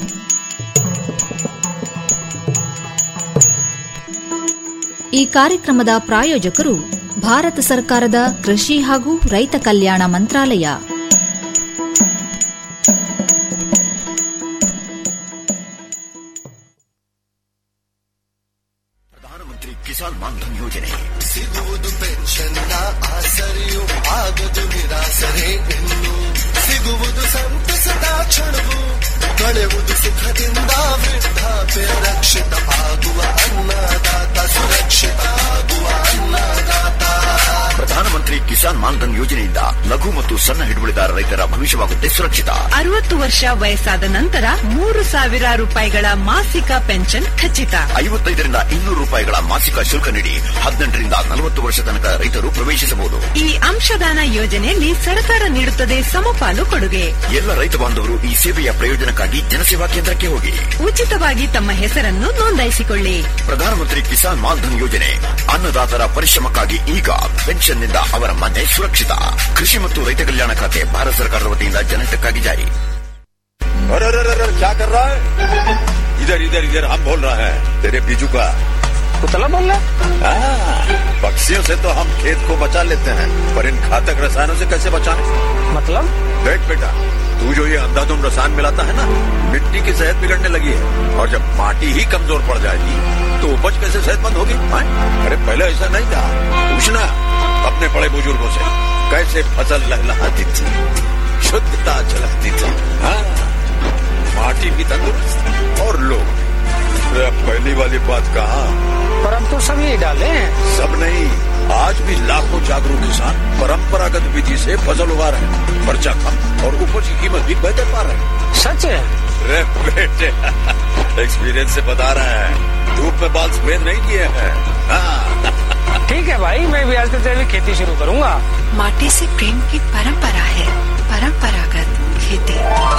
ಈ ಕಾರ್ಯಕ್ರಮದ ಪ್ರಾಯೋಜಕರು ಭಾರತ ಸರ್ಕಾರದ ಕೃಷಿ ಹಾಗೂ ರೈತ ಕಲ್ಯಾಣ ಮಂತ್ರಾಲಯ ಪ್ರಧಾನಮಂತ್ರಿ ಕಿಸಾನ್ ಮಾನ್ಧನ್ ಯೋಜನೆ ಸಿಗುವುದು ಪೆನ್ಷನ್ನ ಆಸರೆಯು ಆಗದು ನಿರಾಸರೆ ಇನ್ನು ಸಿಗುವುದು ಸಂತಸದ ಕ್ಷಣವು ಕಳೆಯುವುದು ಸುಖದಿಂದ ವೃದ್ಧಾಪ್ಯ ರಕ್ಷಿತ ಆಗುವ ಅನ್ನದಾತ ಸುರಕ್ಷಿತ ಆಗುವ ಅನ್ನದಾತ ಪ್ರಧಾನಮಂತ್ರಿ ಕಿಸಾನ್ ಮಾನ್ಧನ್ ಯೋಜನೆಯಿಂದ ಲಘು ಮತ್ತು ಸಣ್ಣ ಹಿಡುವಳಿದಾರ ರೈತರ ಭವಿಷ್ಯವಾಗುತ್ತೆ ಸುರಕ್ಷಿತ ಅರವತ್ತು ವರ್ಷ ವಯಸ್ಸಾದ ನಂತರ ಮೂರು ಸಾವಿರ ರೂಪಾಯಿಗಳ ಮಾಸಿಕ ಪೆನ್ಷನ್ ಖಚಿತ ಐವತ್ತೈದರಿಂದ ಇನ್ನೂರು ರೂಪಾಯಿಗಳ ಮಾಸಿಕ ಶುಲ್ಕ ನೀಡಿ ಹದಿನೆಂಟರಿಂದ ನಲವತ್ತು ವರ್ಷ ತನಕ ರೈತರು ಪ್ರವೇಶಿಸಬಹುದು ಈ ಅಂಶದಾನ ಯೋಜನೆಯಲ್ಲಿ ಸರ್ಕಾರ ನೀಡುತ್ತದೆ ಸಮಪಾಲು ಕೊಡುಗೆ ಎಲ್ಲ ರೈತ ಬಾಂಧವರು ಈ ಸೇವೆಯ ಪ್ರಯೋಜನಕ್ಕಾಗಿ ಜನಸೇವಾ ಕೇಂದ್ರಕ್ಕೆ ಹೋಗಿ ಉಚಿತವಾಗಿ ತಮ್ಮ ಹೆಸರನ್ನು ನೋಂದಾಯಿಸಿಕೊಳ್ಳಿ ಪ್ರಧಾನಮಂತ್ರಿ ಕಿಸಾನ್ ಮಾನ್ಧನ್ ಯೋಜನೆ ಅನ್ನದಾತರ ಪರಿಶ್ರಮಕ್ಕಾಗಿ ಈಗ ಪೆನ್ಷನ್ನಿಂದ ಅವರ ಮನೆ ಸುರಕ್ಷಿತ ಕೃಷಿ ಮತ್ತು ರೈತ ಕಲ್ಯಾಣ ಖಾತೆ ಭಾರತ ಸರ್ಕಾರದ ವತಿಯಿಂದ ಜನಹಿತಕ್ಕಾಗಿ ಜಾರಿ अरे अरे अरे अरे, क्या कर रहा है इधर इधर इधर हम बोल रहे हैं तेरे बीजू का कुतला बोल रहा हाँ, पक्षियों से तो हम खेत को बचा लेते हैं पर इन घातक रसायनों से कैसे बचाएं मतलब देख बेटा तू जो ये अंधाधुंध रसायन मिलाता है ना मिट्टी की सेहत बिगड़ने लगी है और जब माटी ही कमजोर पड़ जाएगी तो उपज कैसे सेहतमंद होगी हाँ? अरे पहले ऐसा नहीं था पूछना अपने बड़े बुजुर्गों से कैसे फसल लहलहाती थी शुद्धता झलकती थी हाँ माटी भी तंदुरुस्त और लोग अरे अब पहली वाली बात कहा पर हम तो सब यही डाले हैं सब नहीं आज भी लाखों जागरूक किसान परंपरागत विधि से फसल उगा रहे हैं खर्चा कम और उपज की कीमत भी बेहतर पा रहे हैं सच है अरे बेटे एक्सपीरियंस से बता रहे हैं धूप में बाल सफेद नहीं किए हैं हाँ, ठीक है भाई मैं भी आज से जैविक खेती शुरू करूंगा माटी से प्रेम की परंपरा है परंपरागत खेती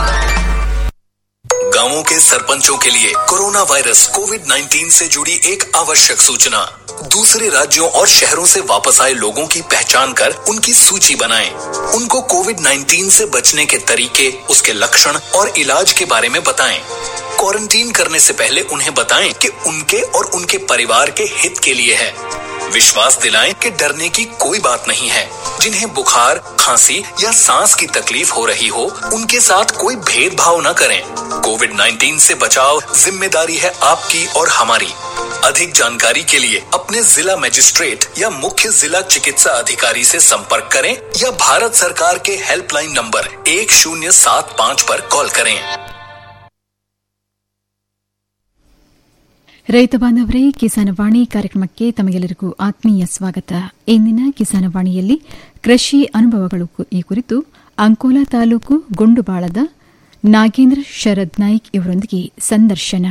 गांवों के सरपंचों के लिए कोरोना वायरस कोविड 19 से जुड़ी एक आवश्यक सूचना दूसरे राज्यों और शहरों से वापस आए लोगों की पहचान कर उनकी सूची बनाएं। उनको कोविड 19 से बचने के तरीके उसके लक्षण और इलाज के बारे में बताएं। क्वारंटीन करने से पहले उन्हें बताएं कि उनके और उनके परिवार के हित के लिए है विश्वास दिलाएं कि डरने की कोई बात नहीं है जिन्हें बुखार खांसी या सांस की तकलीफ हो रही हो उनके साथ कोई भेदभाव न करें कोविड 19 से बचाव जिम्मेदारी है आपकी और हमारी अधिक जानकारी के लिए अपने जिला मजिस्ट्रेट या मुख्य जिला चिकित्सा अधिकारी से संपर्क करें या भारत सरकार के हेल्पलाइन नंबर एक शून्य सात पाँच पर कॉल करें ರೈತ ಬಾಂಧವರೇ ಕಿಸಾನವಾಣಿ ಕಾರ್ಯಕ್ರಮಕ್ಕೆ ತಮಗೆಲ್ಲರಿಗೂ ಆತ್ಮೀಯ ಸ್ವಾಗತ ಇಂದಿನ ಕಿಸಾನವಾಣಿಯಲ್ಲಿ ಕೃಷಿ ಅನುಭವಗಳು ಕು- ಈ ಕುರಿತು ಅಂಕೋಲಾ ತಾಲೂಕು ಗುಂಡುಬಾಳದ ನಾಗೇಂದ್ರ ಶರದ್ ನಾಯ್ಕ್ ಇವರೊಂದಿಗೆ ಸಂದರ್ಶನ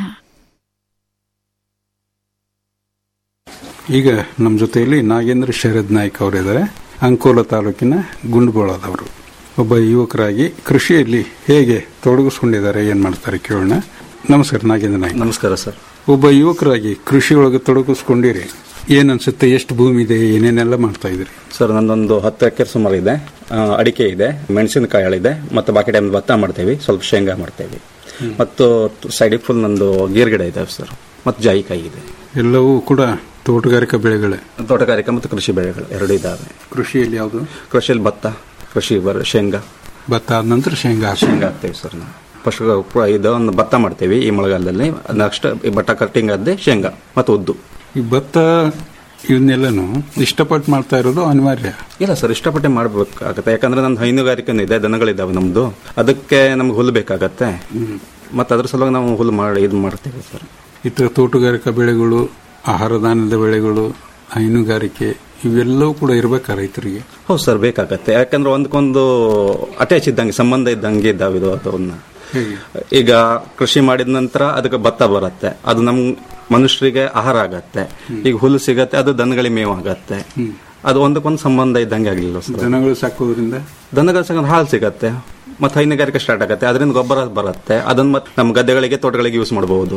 ಈಗ ನಮ್ಮ ಜೊತೆಯಲ್ಲಿ ನಾಗೇಂದ್ರ ಶರದ್ ನಾಯ್ಕ್ ಅವರಿದ್ದಾರೆ ಅಂಕೋಲ ತಾಲೂಕಿನ ಗುಂಡ್ಬೋಳದವರು ಒಬ್ಬ ಯುವಕರಾಗಿ ಕೃಷಿಯಲ್ಲಿ ಹೇಗೆ ತೊಡಗಿಸ್ಕೊಂಡಿದ್ದಾರೆ ಏನ್ ಮಾಡ್ತಾರೆ ಕೇಳೋಣ ನಮಸ್ಕಾರ ನಾಗೇಂದ್ರ ನಾಯ್ಕ್ ನಮಸ್ಕಾರ ಸರ್ ಒಬ್ಬ ಯುವಕರಾಗಿ ಕೃಷಿ ಒಳಗೆ ತೊಡಗಿಸ್ಕೊಂಡಿರಿ ಏನ್ ಅನ್ಸುತ್ತೆ ಎಷ್ಟು ಭೂಮಿ ಇದೆ ಏನೇನೆಲ್ಲ ಮಾಡ್ತಾ ಇದ್ರಿ ಸರ್ ನಂದೊಂದು ಹತ್ತು ಎಕರೆ ಸುಮಾರು ಇದೆ ಆ, ಅಡಿಕೆ ಇದೆ ಮೆಣಸಿನಕಾಯಿಗಳಿದೆ ಮತ್ತು ಬಾಕಿ ಟೈಮ್ ಭತ್ತ ಮಾಡ್ತೇವೆ ಸ್ವಲ್ಪ ಶೇಂಗಾ ಮಾಡ್ತೇವೆ ಮತ್ತು ಸೈಡಿಗೆ ಫುಲ್ ನಂದು ಗೀರ್ ಗಿಡ ಇದೆ ಸರ್ ಮತ್ತು ಜಾಯಿಕಾಯಿ ಇದೆ ಎಲ್ಲವೂ ಕೂಡ ತೋಟಗಾರಿಕಾ ಬೆಳೆಗಳೇ ತೋಟಗಾರಿಕೆ ಮತ್ತು ಕೃಷಿ ಬೆಳೆಗಳು ಎರಡು ಇದ್ದಾವೆ ಕೃಷಿಯಲ್ಲಿ ಯಾವುದು ಕೃಷಿಯಲ್ಲಿ ಭತ್ತ ಕೃಷಿ ಬರ ಶೇಂಗಾ ಭತ್ತ ಆದ ನಂತರ ಶೇಂಗಾ ಹಾಕ್ತೀವಿ. ಶೇಂಗಾ ಹಾಕ್ತೇವೆ ಸರ್ ನಾವು ಫಸ್ಟ್ ಇದು ಒಂದು ಭತ್ತ ಮಾಡ್ತೇವೆ ಈ ಮಳೆಗಾಲದಲ್ಲಿ ನೆಕ್ಸ್ಟ್ ಭತ್ತ ಕಟ್ಟಿಂಗ್ ಆದ್ರೆ ಶೇಂಗಾ ಮತ್ತು ಉದ್ದು ಈ ಭತ್ತ ಇವನ್ನೆಲ್ಲನು ಇಷ್ಟಪಟ್ಟು ಮಾಡ್ತಾ ಇರೋದು ಅನಿವಾರ್ಯ ಇಲ್ಲ ಸರ್ ಇಷ್ಟಪಟ್ಟೆ ಮಾಡ್ಬೇಕಾಗತ್ತೆ ಯಾಕಂದ್ರೆ ನಂದು ಹೈನುಗಾರಿಕೆ ಇದೆ ದನಗಳಿದ್ದಾವೆ ನಮ್ದು ಅದಕ್ಕೆ ನಮ್ಗೆ ಹುಲ್ಲು ಬೇಕಾಗತ್ತೆ ಮತ್ತೆ ಅದ್ರ ಸಲುವಾಗಿ ನಾವು ಹುಲ್ಲು ಮಾಡಿ ಇದು ಮಾಡ್ತೇವೆ ಸರ್ ಇತರ ತೋಟಗಾರಿಕಾ ಬೆಳೆಗಳು ಆಹಾರ ಧಾನ್ಯದ ಬೆಳೆಗಳು ಹೈನುಗಾರಿಕೆ ಇವೆಲ್ಲವೂ ಕೂಡ ಇರಬೇಕಾ ರೈತರಿಗೆ ಹೌದು ಸರ್ ಬೇಕಾಗತ್ತೆ ಯಾಕಂದ್ರೆ ಒಂದಕ್ಕೊಂದು ಅಟ್ಯಾಚ್ ಇದ್ದಂಗೆ ಸಂಬಂಧ ಇದ್ದಂಗೆ ಇದ್ದಾವೆ ಇದು ಅದನ್ನ ಹೇಗೆ ಈಗ ಕೃಷಿ ಮಾಡಿದ ನಂತರ ಅದಕ್ಕೆ ಭತ್ತ ಬರುತ್ತೆ ಅದು ನಮ್ ಮನುಷ್ಯರಿಗೆ ಆಹಾರ ಆಗತ್ತೆ ಈಗ ಹುಲ್ಲು ಸಿಗತ್ತೆ ಅದು ದನಗಳಿಗೆ ಮೇವು ಆಗತ್ತೆ ಅದು ಒಂದಕ್ಕೊಂದು ಸಂಬಂಧ ಇದ್ದಂಗೆ ಆಗಲಿಲ್ಲ ಸರ್ ದನಗಳು ಸಾಕೋದ್ರಿಂದ ದನಗಳ ಸಂಗ ಹಾಲು ಸಿಗತ್ತೆ ಮತ್ತೆ ಹೈನುಗಾರಿಕೆ ಸ್ಟಾರ್ಟ್ ಆಗತ್ತೆ ಅದರಿಂದ ಗೊಬ್ಬರ ಬರುತ್ತೆ ಅದನ್ನ ಮತ್ತೆ ನಮ್ಮ ಗದ್ದೆಗಳಿಗೆ ತೋಟಗಳಿಗೆ ಯೂಸ್ ಮಾಡಬಹುದು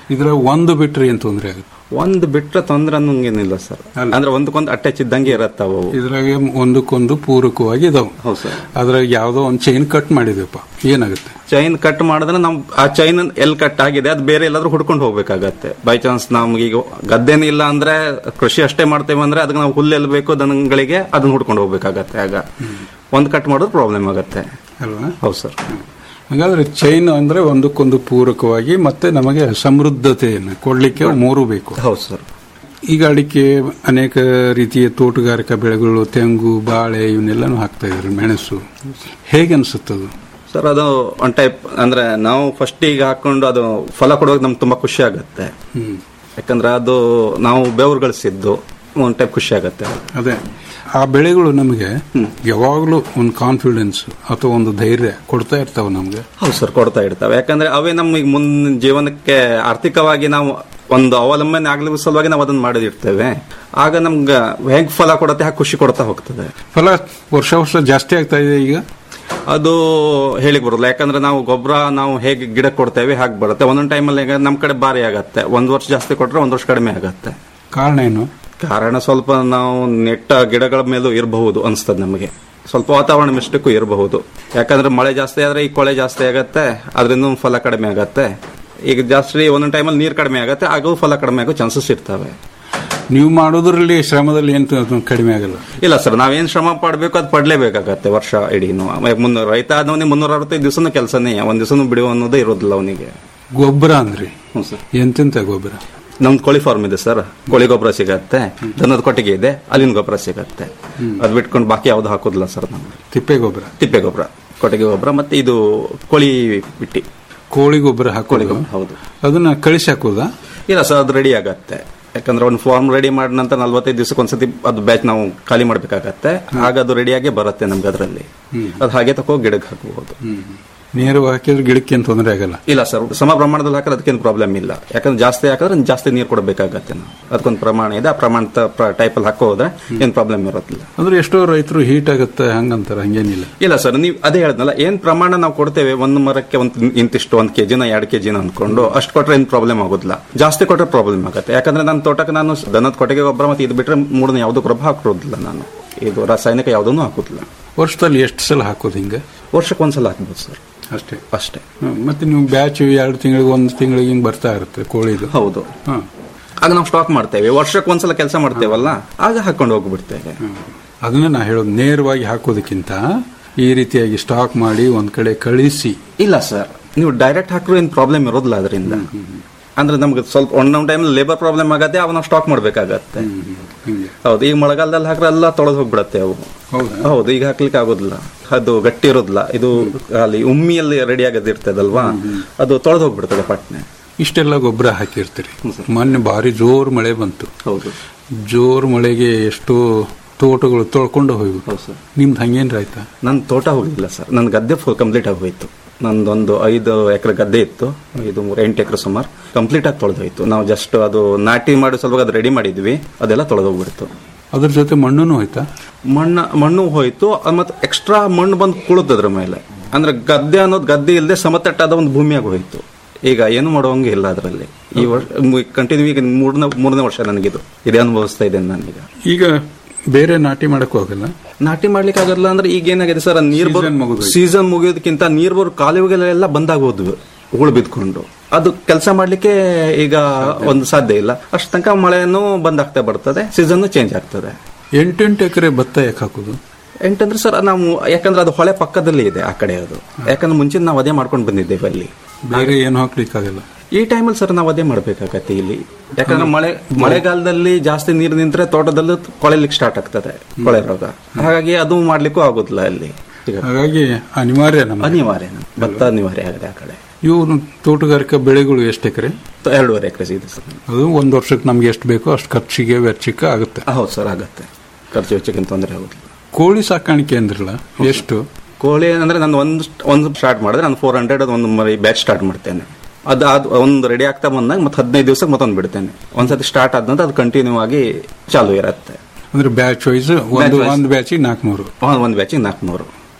ಇದ್ರ ಒಂದು ಬಿಟ್ರೆ ಏನ್ ತೊಂದರೆ ಆಗುತ್ತೆ ಒಂದು ಬಿಟ್ರೆ ತೊಂದ್ರೆ ಅನ್ನೋಂಗೇನಿಲ್ಲ ಸರ್ ಅಂದ್ರೆ ಒಂದಕ್ಕೊಂದು ಅಟ್ಯಾಚ್ ಇದ್ದಂಗೆ ಇರತ್ತಾವ ಅವು ಇದ್ರಾಗೆ ಒಂದಕ್ಕೊಂದು ಪೂರಕವಾಗಿ ಇದಾವೆ ಹೌದು ಸರ್ ಅದ್ರಾಗ ಯಾವ್ದೋ ಒಂದು ಚೈನ್ ಕಟ್ ಮಾಡಿದೆಪ್ಪ ಏನಾಗುತ್ತೆ ಚೈನ್ ಕಟ್ ಮಾಡಿದ್ರೆ ನಮ್ ಆ ಚೈನ್ ಎಲ್ಲಿ ಕಟ್ ಆಗಿದೆ ಅದು ಬೇರೆ ಎಲ್ಲಾದ್ರೂ ಹುಡ್ಕೊಂಡು ಹೋಗ್ಬೇಕಾಗತ್ತೆ ಬೈ ಚಾನ್ಸ್ ನಮ್ಗೆ ಈಗ ಗದ್ದೆನೇ ಇಲ್ಲ ಅಂದ್ರೆ ಕೃಷಿ ಅಷ್ಟೇ ಮಾಡ್ತೇವೆ ಅಂದ್ರೆ ಅದಕ್ಕೆ ನಾವು ಹುಲ್ಲು ಎಲ್ಲಿ ಬೇಕು ದನಗಳಿಗೆ ಅದನ್ನ ಹುಡ್ಕೊಂಡು ಹೋಗ್ಬೇಕಾಗತ್ತೆ ಆಗ ಒಂದ್ ಕಟ್ ಮಾಡೋದು ಪ್ರಾಬ್ಲಮ್ ಆಗತ್ತೆ ಅಲ್ವಾ ಹೌದು ಸರ್ ಹಾಗಾದ್ರೆ ಚೈನ್ ಅಂದ್ರೆ ಒಂದಕ್ಕೊಂದು ಪೂರಕವಾಗಿ ಮತ್ತೆ ನಮಗೆ ಸಮೃದ್ಧತೆಯನ್ನು ಕೊಡ್ಲಿಕ್ಕೆ ಮೂರು ಬೇಕು ಹೌದು ಸರ್ ಈಗ ಅಡಿಕೆ ಅನೇಕ ರೀತಿಯ ತೋಟಗಾರಿಕಾ ಬೆಳೆಗಳು ತೆಂಗು ಬಾಳೆ ಇವನ್ನೆಲ್ಲಾನು ಹಾಕ್ತಾ ಇದ್ದಾರೆ ಮೆಣಸು ಹೇಗೆ ಅನ್ಸುತ್ತದು ಸರ್ ಅದು ಒನ್ ಟೈಪ್ ಅಂದ್ರೆ ನಾವು ಫಸ್ಟ್ ಈಗ ಹಾಕೊಂಡು ಅದು ಫಲ ಕೊಡುವಾಗ ನಮ್ಗೆ ತುಂಬಾ ಖುಷಿ ಆಗತ್ತೆ ಹ್ಮ್ ಯಾಕಂದ್ರೆ ಅದು ನಾವು ಬೆವರು ಗಳಿಸಿದ್ದು ಒಂದ್ ಟೈಪ್ ಖುಷಿ ಆಗತ್ತೆ ಅದೇ ಆ ಬೆಳೆಗಳು ನಮಗೆ ಯಾವಾಗಲೂ ಒಂದು ಕಾನ್ಫಿಡೆನ್ಸ್ ಅಥವಾ ಒಂದು ಧೈರ್ಯ ಕೊಡ್ತಾ ಇರ್ತಾವ ನಮ್ಗೆ ಹೌದು ಸರ್ ಕೊಡ್ತಾ ಇರ್ತವೆ ಯಾಕಂದ್ರೆ ಅವೇ ನಮಗೆ ಮುಂದಿನ ಜೀವನಕ್ಕೆ ಆರ್ಥಿಕವಾಗಿ ನಾವು ಒಂದು ಅವಲಂಬನೆ ಆಗ್ಲಿ ಸಲುವಾಗಿ ನಾವು ಅದನ್ನ ಮಾಡಿದಿರ್ತೇವೆ ಆಗ ನಮ್ಗೆ ಹೆಂಗ್ ಫಲ ಕೊಡುತ್ತೆ ಹಾಗೆ ಖುಷಿ ಕೊಡ್ತಾ ಹೋಗ್ತದೆ ಫಲ ವರ್ಷ ವರ್ಷ ಜಾಸ್ತಿ ಆಗ್ತಾ ಇದೆ ಈಗ ಅದು ಹೇಳಿಕ್ ಬರೋಲ್ಲ ಯಾಕಂದ್ರೆ ನಾವು ಗೊಬ್ಬರ ನಾವು ಹೇಗೆ ಗಿಡ ಕೊಡ್ತೇವೆ ಹಾಗೆ ಬರುತ್ತೆ ಒಂದೊಂದು ಟೈಮಲ್ಲಿ ಈಗ ನಮ್ಮ ಕಡೆ ಭಾರಿ ಆಗತ್ತೆ ಒಂದ್ ವರ್ಷ ಜಾಸ್ತಿ ಕೊಟ್ರೆ ಒಂದ್ ವರ್ಷ ಕಡಿಮೆ ಆಗತ್ತೆ ಕಾರಣ ಏನು ಕಾರಣ ಸ್ವಲ್ಪ ನಾವು ನೆಟ್ಟ ಗಿಡಗಳ ಮೇಲೂ ಇರಬಹುದು ಅನ್ಸ್ತದೆ ನಮಗೆ ಸ್ವಲ್ಪ ವಾತಾವರಣ ಮಿಸ್ಟೇಕು ಇರಬಹುದು ಯಾಕಂದ್ರೆ ಮಳೆ ಜಾಸ್ತಿ ಆದ್ರೆ ಈ ಕೊಳೆ ಜಾಸ್ತಿ ಆಗತ್ತೆ ಅದರಿಂದ ಫಲ ಕಡಿಮೆ ಆಗತ್ತೆ ಈಗ ಜಾಸ್ತಿ ಒಂದೊಂದು ಟೈಮಲ್ಲಿ ನೀರು ಕಡಿಮೆ ಆಗತ್ತೆ ಆಗೂ ಫಲ ಕಡಿಮೆ ಆಗೋ ಚಾನ್ಸಸ್ ಇರ್ತವೆ ನೀವು ಮಾಡೋದ್ರಲ್ಲಿ ಶ್ರಮದಲ್ಲಿ ಏನು ಕಡಿಮೆ ಆಗಲ್ಲ ಇಲ್ಲ ಸರ್ ನಾವೇನ್ ಶ್ರಮ ಪಡ್ಬೇಕು ಅದು ಪಡ್ಲೇಬೇಕಾಗತ್ತೆ ವರ್ಷ ಇಡೀನು ಮುನ್ನೂರ ರೈತ ಆದವನಿಗೆ ಮುನ್ನೂರ ಅರವತ್ತೈದು ದಿವಸನ ಕೆಲಸನೇ ಒಂದ್ ದಿವಸನೂ ಬಿಡುವ ಅನ್ನೋದೇ ಇರೋದಿಲ್ಲ ಅವನಿಗೆ ಗೊಬ್ಬರ ಅಂದ್ರಿ ಹ್ಞೂ ಸರ್ ಎಂತೆಂತ ಗೊಬ್ಬರ ನಮ್ದು ಕೋಳಿ ಫಾರ್ಮ್ ಇದೆ ಸರ್ ಕೋಳಿ ಗೊಬ್ಬರ ಸಿಗತ್ತೆ ದನದ ಕೊಟ್ಟಿಗೆ ಇದೆ ಅಲ್ಲಿನ ಗೊಬ್ಬರ ಸಿಗತ್ತೆ ಅದ್ ಬಿಟ್ಕೊಂಡು ಬಾಕಿ ಯಾವ್ದು ಹಾಕೋದಿಲ್ಲ ಸರ್ ನಾವು ತಿಪ್ಪೆ ಗೊಬ್ಬರ ತಿಪ್ಪೆ ಗೊಬ್ಬರ ಕೊಟ್ಟಿಗೆ ಗೊಬ್ಬರ ಮತ್ತೆ ಇದು ಕೋಳಿ ಬಿಟ್ಟಿ ಕೋಳಿ ಗೊಬ್ಬರ ಕೋಳಿ ಹಾಕೋದು ಗೊಬ್ಬರ ಹೌದು ಅದನ್ನ ಕಳಿಸಿ ಹಾಕೋದಾ ಇಲ್ಲ ಸರ್ ಅದು ರೆಡಿ ಆಗತ್ತೆ ಯಾಕಂದ್ರೆ ಒಂದು ಫಾರ್ಮ್ ರೆಡಿ ಮಾಡಿದ ನಂತರ ನಲ್ವತ್ತೈದು ದಿವಸಕ್ಕೆ ಒಂದ್ಸತಿ ಅದು ಬ್ಯಾಚ್ ನಾವು ಖಾಲಿ ಮಾಡ್ಬೇಕಾಗತ್ತೆ ಆಗ ಅದು ರೆಡಿಯಾಗಿ ಬರುತ್ತೆ ನಮ್ಗೆ ಅದರಲ್ಲಿ ಅದು ಹಾಗೆ ತಕೋ ಗಿಡಕ್ಕೆ ಹಾಕಬಹುದು ನೇರವಾಗಿ ಹಾಕಿದ್ರೆ ಗಿಡಕ್ಕೆ ಏನು ತೊಂದರೆ ಆಗಲ್ಲ ಇಲ್ಲ ಸರ್ ಸಮ ಪ್ರಮಾಣದಲ್ಲಿ ಹಾಕಿದ್ರೆ ಅದಕ್ಕೇನು ಪ್ರಾಬ್ಲಮ್ ಇಲ್ಲ ಯಾಕಂದ್ರೆ ಜಾಸ್ತಿ ಹಾಕಿದ್ರೆ ಜಾಸ್ತಿ ನೀರು ಕೊಡಬೇಕಾಗತ್ತೆ ನಾವು ಅದಕ್ಕೊಂದು ಪ್ರಮಾಣ ಇದೆ ಆ ಪ್ರಮಾಣದ ಟೈಪಲ್ಲಿ ಹಾಕೋ ಹೋದ್ರೆ ಏನು ಪ್ರಾಬ್ಲಮ್ ಇರೋದಿಲ್ಲ ಅಂದ್ರೆ ಎಷ್ಟೋ ರೈತರು ಹೀಟ್ ಆಗುತ್ತೆ ಹಂಗಂತಾರ ಹಂಗೇನಿಲ್ಲ ಇಲ್ಲ ಸರ್ ನೀವು ಅದೇ ಹೇಳಿದ್ನಲ್ಲ ಏನ್ ಪ್ರಮಾಣ ನಾವು ಕೊಡ್ತೇವೆ ಒಂದು ಮರಕ್ಕೆ ಒಂದು ಇಂತಿಷ್ಟು ಒಂದು ಕೆಜಿನ ಎರಡು ಕೆಜಿನ ಅನ್ಕೊಂಡು ಅಷ್ಟು ಕೊಟ್ರೆ ಏನು ಪ್ರಾಬ್ಲಮ್ ಆಗೋದಿಲ್ಲ ಜಾಸ್ತಿ ಕೊಟ್ರೆ ಪ್ರಾಬ್ಲಮ್ ಆಗುತ್ತೆ ಯಾಕಂದ್ರೆ ನನ್ನ ತೋಟಕ್ಕೆ ನಾನು ದನದ ಕೊಟ್ಟಿಗೆ ಗೊಬ್ಬರ ಮತ್ತೆ ಇದು ಬಿಟ್ರೆ ಮೂರನೇ ಯಾವ್ದು ಗೊಬ್ಬರ ಹಾಕಿರೋದಿಲ್ಲ ನಾನು ಇದು ರಾಸಾಯನಿಕ ಯಾವುದನ್ನು ಹಾಕೋದಿಲ್ಲ ವರ್ಷದಲ್ಲಿ ಎಷ್ಟು ಸಲ ಹಾಕೋದು ಹಿಂಗೆ ವರ್ಷಕ್ಕೆ ಒಂದ್ಸಲ ಹಾಕ್ಬೋದು ಸರ್ ಅಷ್ಟೇ ಅಷ್ಟೇ ಹ್ಮ್. ಮತ್ತೆ ನೀವು ಬ್ಯಾಚ್ ಎರಡು ತಿಂಗಳಿಗೆ ಒಂದು ತಿಂಗಳಿಗೆ ಹಿಂಗ್ ಬರ್ತಾ ಇರುತ್ತೆ ಕೋಳಿದು ಹೌದು ಹಾ ಆಗ ನಾವು ಸ್ಟಾಕ್ ಮಾಡ್ತೇವೆ ವರ್ಷಕ್ಕೆ ಒಂದ್ಸಲ ಕೆಲಸ ಮಾಡ್ತೇವಲ್ಲ ಆಗ ಹಾಕೊಂಡು ಹೋಗ್ಬಿಡ್ತೇವೆ ಅದನ್ನ ನಾ ಹೇಳೋದು ನೇರವಾಗಿ ಹಾಕೋದಕ್ಕಿಂತ ಈ ರೀತಿಯಾಗಿ ಸ್ಟಾಕ್ ಮಾಡಿ ಒಂದ್ ಕಡೆ ಕಳಿಸಿ ಇಲ್ಲ ಸರ್ ನೀವು ಡೈರೆಕ್ಟ್ ಹಾಕಿರೋ ಏನು ಪ್ರಾಬ್ಲಮ್ ಇರೋದಿಲ್ಲ ಅದರಿಂದ ಅಂದ್ರೆ ನಮ್ಗೆ ಸ್ವಲ್ಪ ಒಂದೊಂದು ಟೈಮ್ ಲೇಬರ್ ಪ್ರಾಬ್ಲಮ್ ಆಗತ್ತೆ ಅವ ನಾವು ಸ್ಟಾಕ್ ಮಾಡ್ಬೇಕಾಗತ್ತೆ ಹಿಂಗೆ ಹೌದು ಈಗ ಮಳೆಗಾಲದಲ್ಲಿ ಹಾಕ್ರೆ ಎಲ್ಲ ತೊಳೆದು ಹೋಗ್ಬಿಡತ್ತೆ ಅವು ಹೌದಾ ಹೌದು ಈಗ ಹಾಕ್ಲಿಕ್ಕೆ ಆಗೋದಿಲ್ಲ ಅದು ಗಟ್ಟಿ ಇರೋದಿಲ್ಲ ಇದು ಅಲ್ಲಿ ಉಮ್ಮಿಯಲ್ಲಿ ರೆಡಿ ಆಗದಿರ್ತದಲ್ವಾ ಅದು ತೊಳೆದು ಹೋಗ್ಬಿಡ್ತದೆ ಪಟ್ನೆ ಇಷ್ಟೆಲ್ಲ ಗೊಬ್ಬರ ಹಾಕಿರ್ತೀರಿ ಮೊನ್ನೆ ಭಾರಿ ಜೋರ್ ಮಳೆ ಬಂತು ಹೌದು ಜೋರ್ ಮಳೆಗೆ ಎಷ್ಟೋ ತೋಟಗಳು ತೊಳ್ಕೊಂಡು ಹೋಗ್ಬಿಟ್ಟು ಹೌದು ಸರ್ ನಿಮ್ದು ಹಂಗೇನ್ರ ಆಯ್ತಾ ನನ್ನ ತೋಟ ಹೋಗಿಲ್ಲ ಸರ್ ನನ್ನ ಗದ್ದೆ ಫುಲ್ ಕಂಪ್ಲೀಟ್ ಆಗಿ ಹೋಯ್ತು ನಂದೊಂದು ಐದು ಎಕರೆ ಗದ್ದೆ ಇತ್ತು ಐದು ಮೂರು ಎಂಟು ಎಕರೆ ಸುಮಾರು ಕಂಪ್ಲೀಟ್ ಆಗಿ ತೊಳೆದೋಯ್ತು ನಾವು ಜಸ್ಟ್ ಅದು ನಾಟಿ ಮಾಡೋ ಸಲುವಾಗಿ ಅದು ರೆಡಿ ಮಾಡಿದ್ವಿ ಅದೆಲ್ಲ ತೊಳೆದೋಗ್ಬಿಡ್ತು ಅದ್ರ ಜೊತೆ ಮಣ್ಣು ಹೋಯ್ತಾ ಮಣ್ಣ ಮಣ್ಣು ಹೋಯ್ತು ಅದ್ ಮತ್ತೆ ಎಕ್ಸ್ಟ್ರಾ ಮಣ್ಣು ಬಂದು ಕುಳಿತು ಅದ್ರ ಮೇಲೆ ಅಂದ್ರೆ ಗದ್ದೆ ಅನ್ನೋದು ಗದ್ದೆ ಇಲ್ಲದೆ ಸಮತಟ್ಟಾದ ಒಂದು ಭೂಮಿಯಾಗಿ ಹೋಯ್ತು ಈಗ ಏನು ಮಾಡುವಂಗೆ ಇಲ್ಲ ಅದರಲ್ಲಿ ಈ ವರ್ಷ ಕಂಟಿನ್ಯೂ ಈಗ ಮೂರನೇ ಮೂರನೇ ವರ್ಷ ನನಗಿದು ಇದೇ ಅನುಭವಿಸ್ತಾ ಇದ್ದೇನೆ ನಾನೀಗ ಈಗ ಬೇರೆ ನಾಟಿ ಮಾಡಕ್ ಹೋಗಲ್ಲ ನಾಟಿ ಮಾಡ್ಲಿಕ್ಕೆ ಆಗಲ್ಲ ಅಂದ್ರೆ ಈಗ ಏನಾಗಿದೆ ಸರ್ ನೀರ್ Season ಮುಗ್ದೋಯ್ತು. ಸೀಸನ್ ಮುಗಿಯೋದಕ್ಕಿಂತ ನೀರ್ ಬರೋ ಕಾಲುವೆಗಳೆಲ್ಲ ಬಂದಾಗ ಹೋದ್ವು ಹುಳು ಬಿದ್ಕೊಂಡು ಅದು ಕೆಲಸ ಮಾಡ್ಲಿಕ್ಕೆ ಈಗ ಒಂದು ಸಾಧ್ಯ ಇಲ್ಲ ಅಷ್ಟು ತನಕ ಮಳೆನೂ ಬಂದಾಗ್ತಾ ಬರ್ತದೆ ಸೀಸನ್ ಚೇಂಜ್ ಆಗ್ತದೆ ಎಂಟೆಂಟು ಎಕರೆ ಭತ್ತ ಯಾಕೆ ಹಾಕೋದು ಎಂಟಂದ್ರೆ ಸರ್ ನಾವು ಯಾಕಂದ್ರೆ ಅದು ಹೊಳೆ ಪಕ್ಕದಲ್ಲಿ ಇದೆ ಆ ಕಡೆ ಅದು ಯಾಕಂದ್ರೆ ಮುಂಚೆ ನಾವು ಅದೇ ಮಾಡ್ಕೊಂಡು ಬಂದಿದ್ದೇವೆ ಅಲ್ಲಿ ಬೇರೆ ಏನು ಹಾಕ್ಲಿಕ್ಕಾಗಲ್ಲ ಈ ಟೈಮಲ್ಲಿ ಸರ್ ನಾವು ಅದೇ ಮಾಡ್ಬೇಕಾಗತ್ತೆ ಇಲ್ಲಿ ಯಾಕಂದ್ರೆ ಮಳೆ ಮಳೆಗಾಲದಲ್ಲಿ ಜಾಸ್ತಿ ನೀರು ನಿಂತ್ರೆ ತೋಟದಲ್ಲಿ ಕೊಳೆಲಿಕ್ಕೆ ಸ್ಟಾರ್ಟ್ ಆಗ್ತದೆ ಕೊಳೆ ರೋಗ ಹಾಗಾಗಿ ಅದು ಮಾಡ್ಲಿಕ್ಕೂ ಆಗೋದಿಲ್ಲ ಅಲ್ಲಿ ಈಗ ಹಾಗಾಗಿ ಅನಿವಾರ್ಯ ನಮ್ಮ ಅನಿವಾರ್ಯ ಭತ್ತ ಅನಿವಾರ್ಯ ಆಗಿದೆ ಆ ಕಡೆ ಇವು ತೋಟಗಾರಿಕಾ ಬೆಳೆಗಳು ಎಷ್ಟು ಎಕರೆ ಎರಡೂವರೆ ಎಕರೆ ಇದೆ ಸರ್ ಅದು ಒಂದ್ ವರ್ಷಕ್ಕೆ ನಮ್ಗೆ ಎಷ್ಟು ಬೇಕೋ ಅಷ್ಟು ಖರ್ಚಿಗೆ ವೆಚ್ಚಕ್ಕೆ ಆಗುತ್ತೆ ಹೌದು ಸರ್ ಆಗತ್ತೆ ಖರ್ಚು ವೆಚ್ಚಕ್ಕಿಂತ ತೊಂದರೆ ಆಗೋದಿಲ್ಲ ಕೋಳಿ ಸಾಕಾಣಿಕೆ ಅಂದ್ರಲ್ಲ ಎಷ್ಟು ಕೋಳಿ ಅಂದ್ರೆ ನಾನು ಒಂದು ಒಂದು ಸ್ಟಾರ್ಟ್ ಮಾಡಿದ್ರೆ ನಾನು ಫೋರ್ ಹಂಡ್ರೆಡ್ ಒಂದು ಮರಿ ಬ್ಯಾಚ್ ಸ್ಟಾರ್ಟ್ ಮಾಡ್ತೇನೆ ಅದು ಅದು ಒಂದು ರೆಡಿ ಆಗ್ತಾ ಬಂದಾಗ ಮತ್ತೆ ಹದಿನೈದು ದಿವಸಕ್ಕೆ ಮತ್ತೊಂದು ಬಿಡ್ತೇನೆ ಒಂದ್ಸತಿ ಸ್ಟಾರ್ಟ್ ಆದ ನಂತರ ಅದು ಕಂಟಿನ್ಯೂ ಆಗಿ ಚಾಲು ಇರುತ್ತೆ ಅಂದ್ರೆ ಬ್ಯಾಚ್ ವೈಸ್ ಒಂದು Batch wise. ಒಂದು ಬ್ಯಾಚಿಗೆ ನಾಲ್ಕುನೂರು ಒಂದು ಬ್ಯಾಚಿಗೆ ನಾಲ್ಕುನೂರು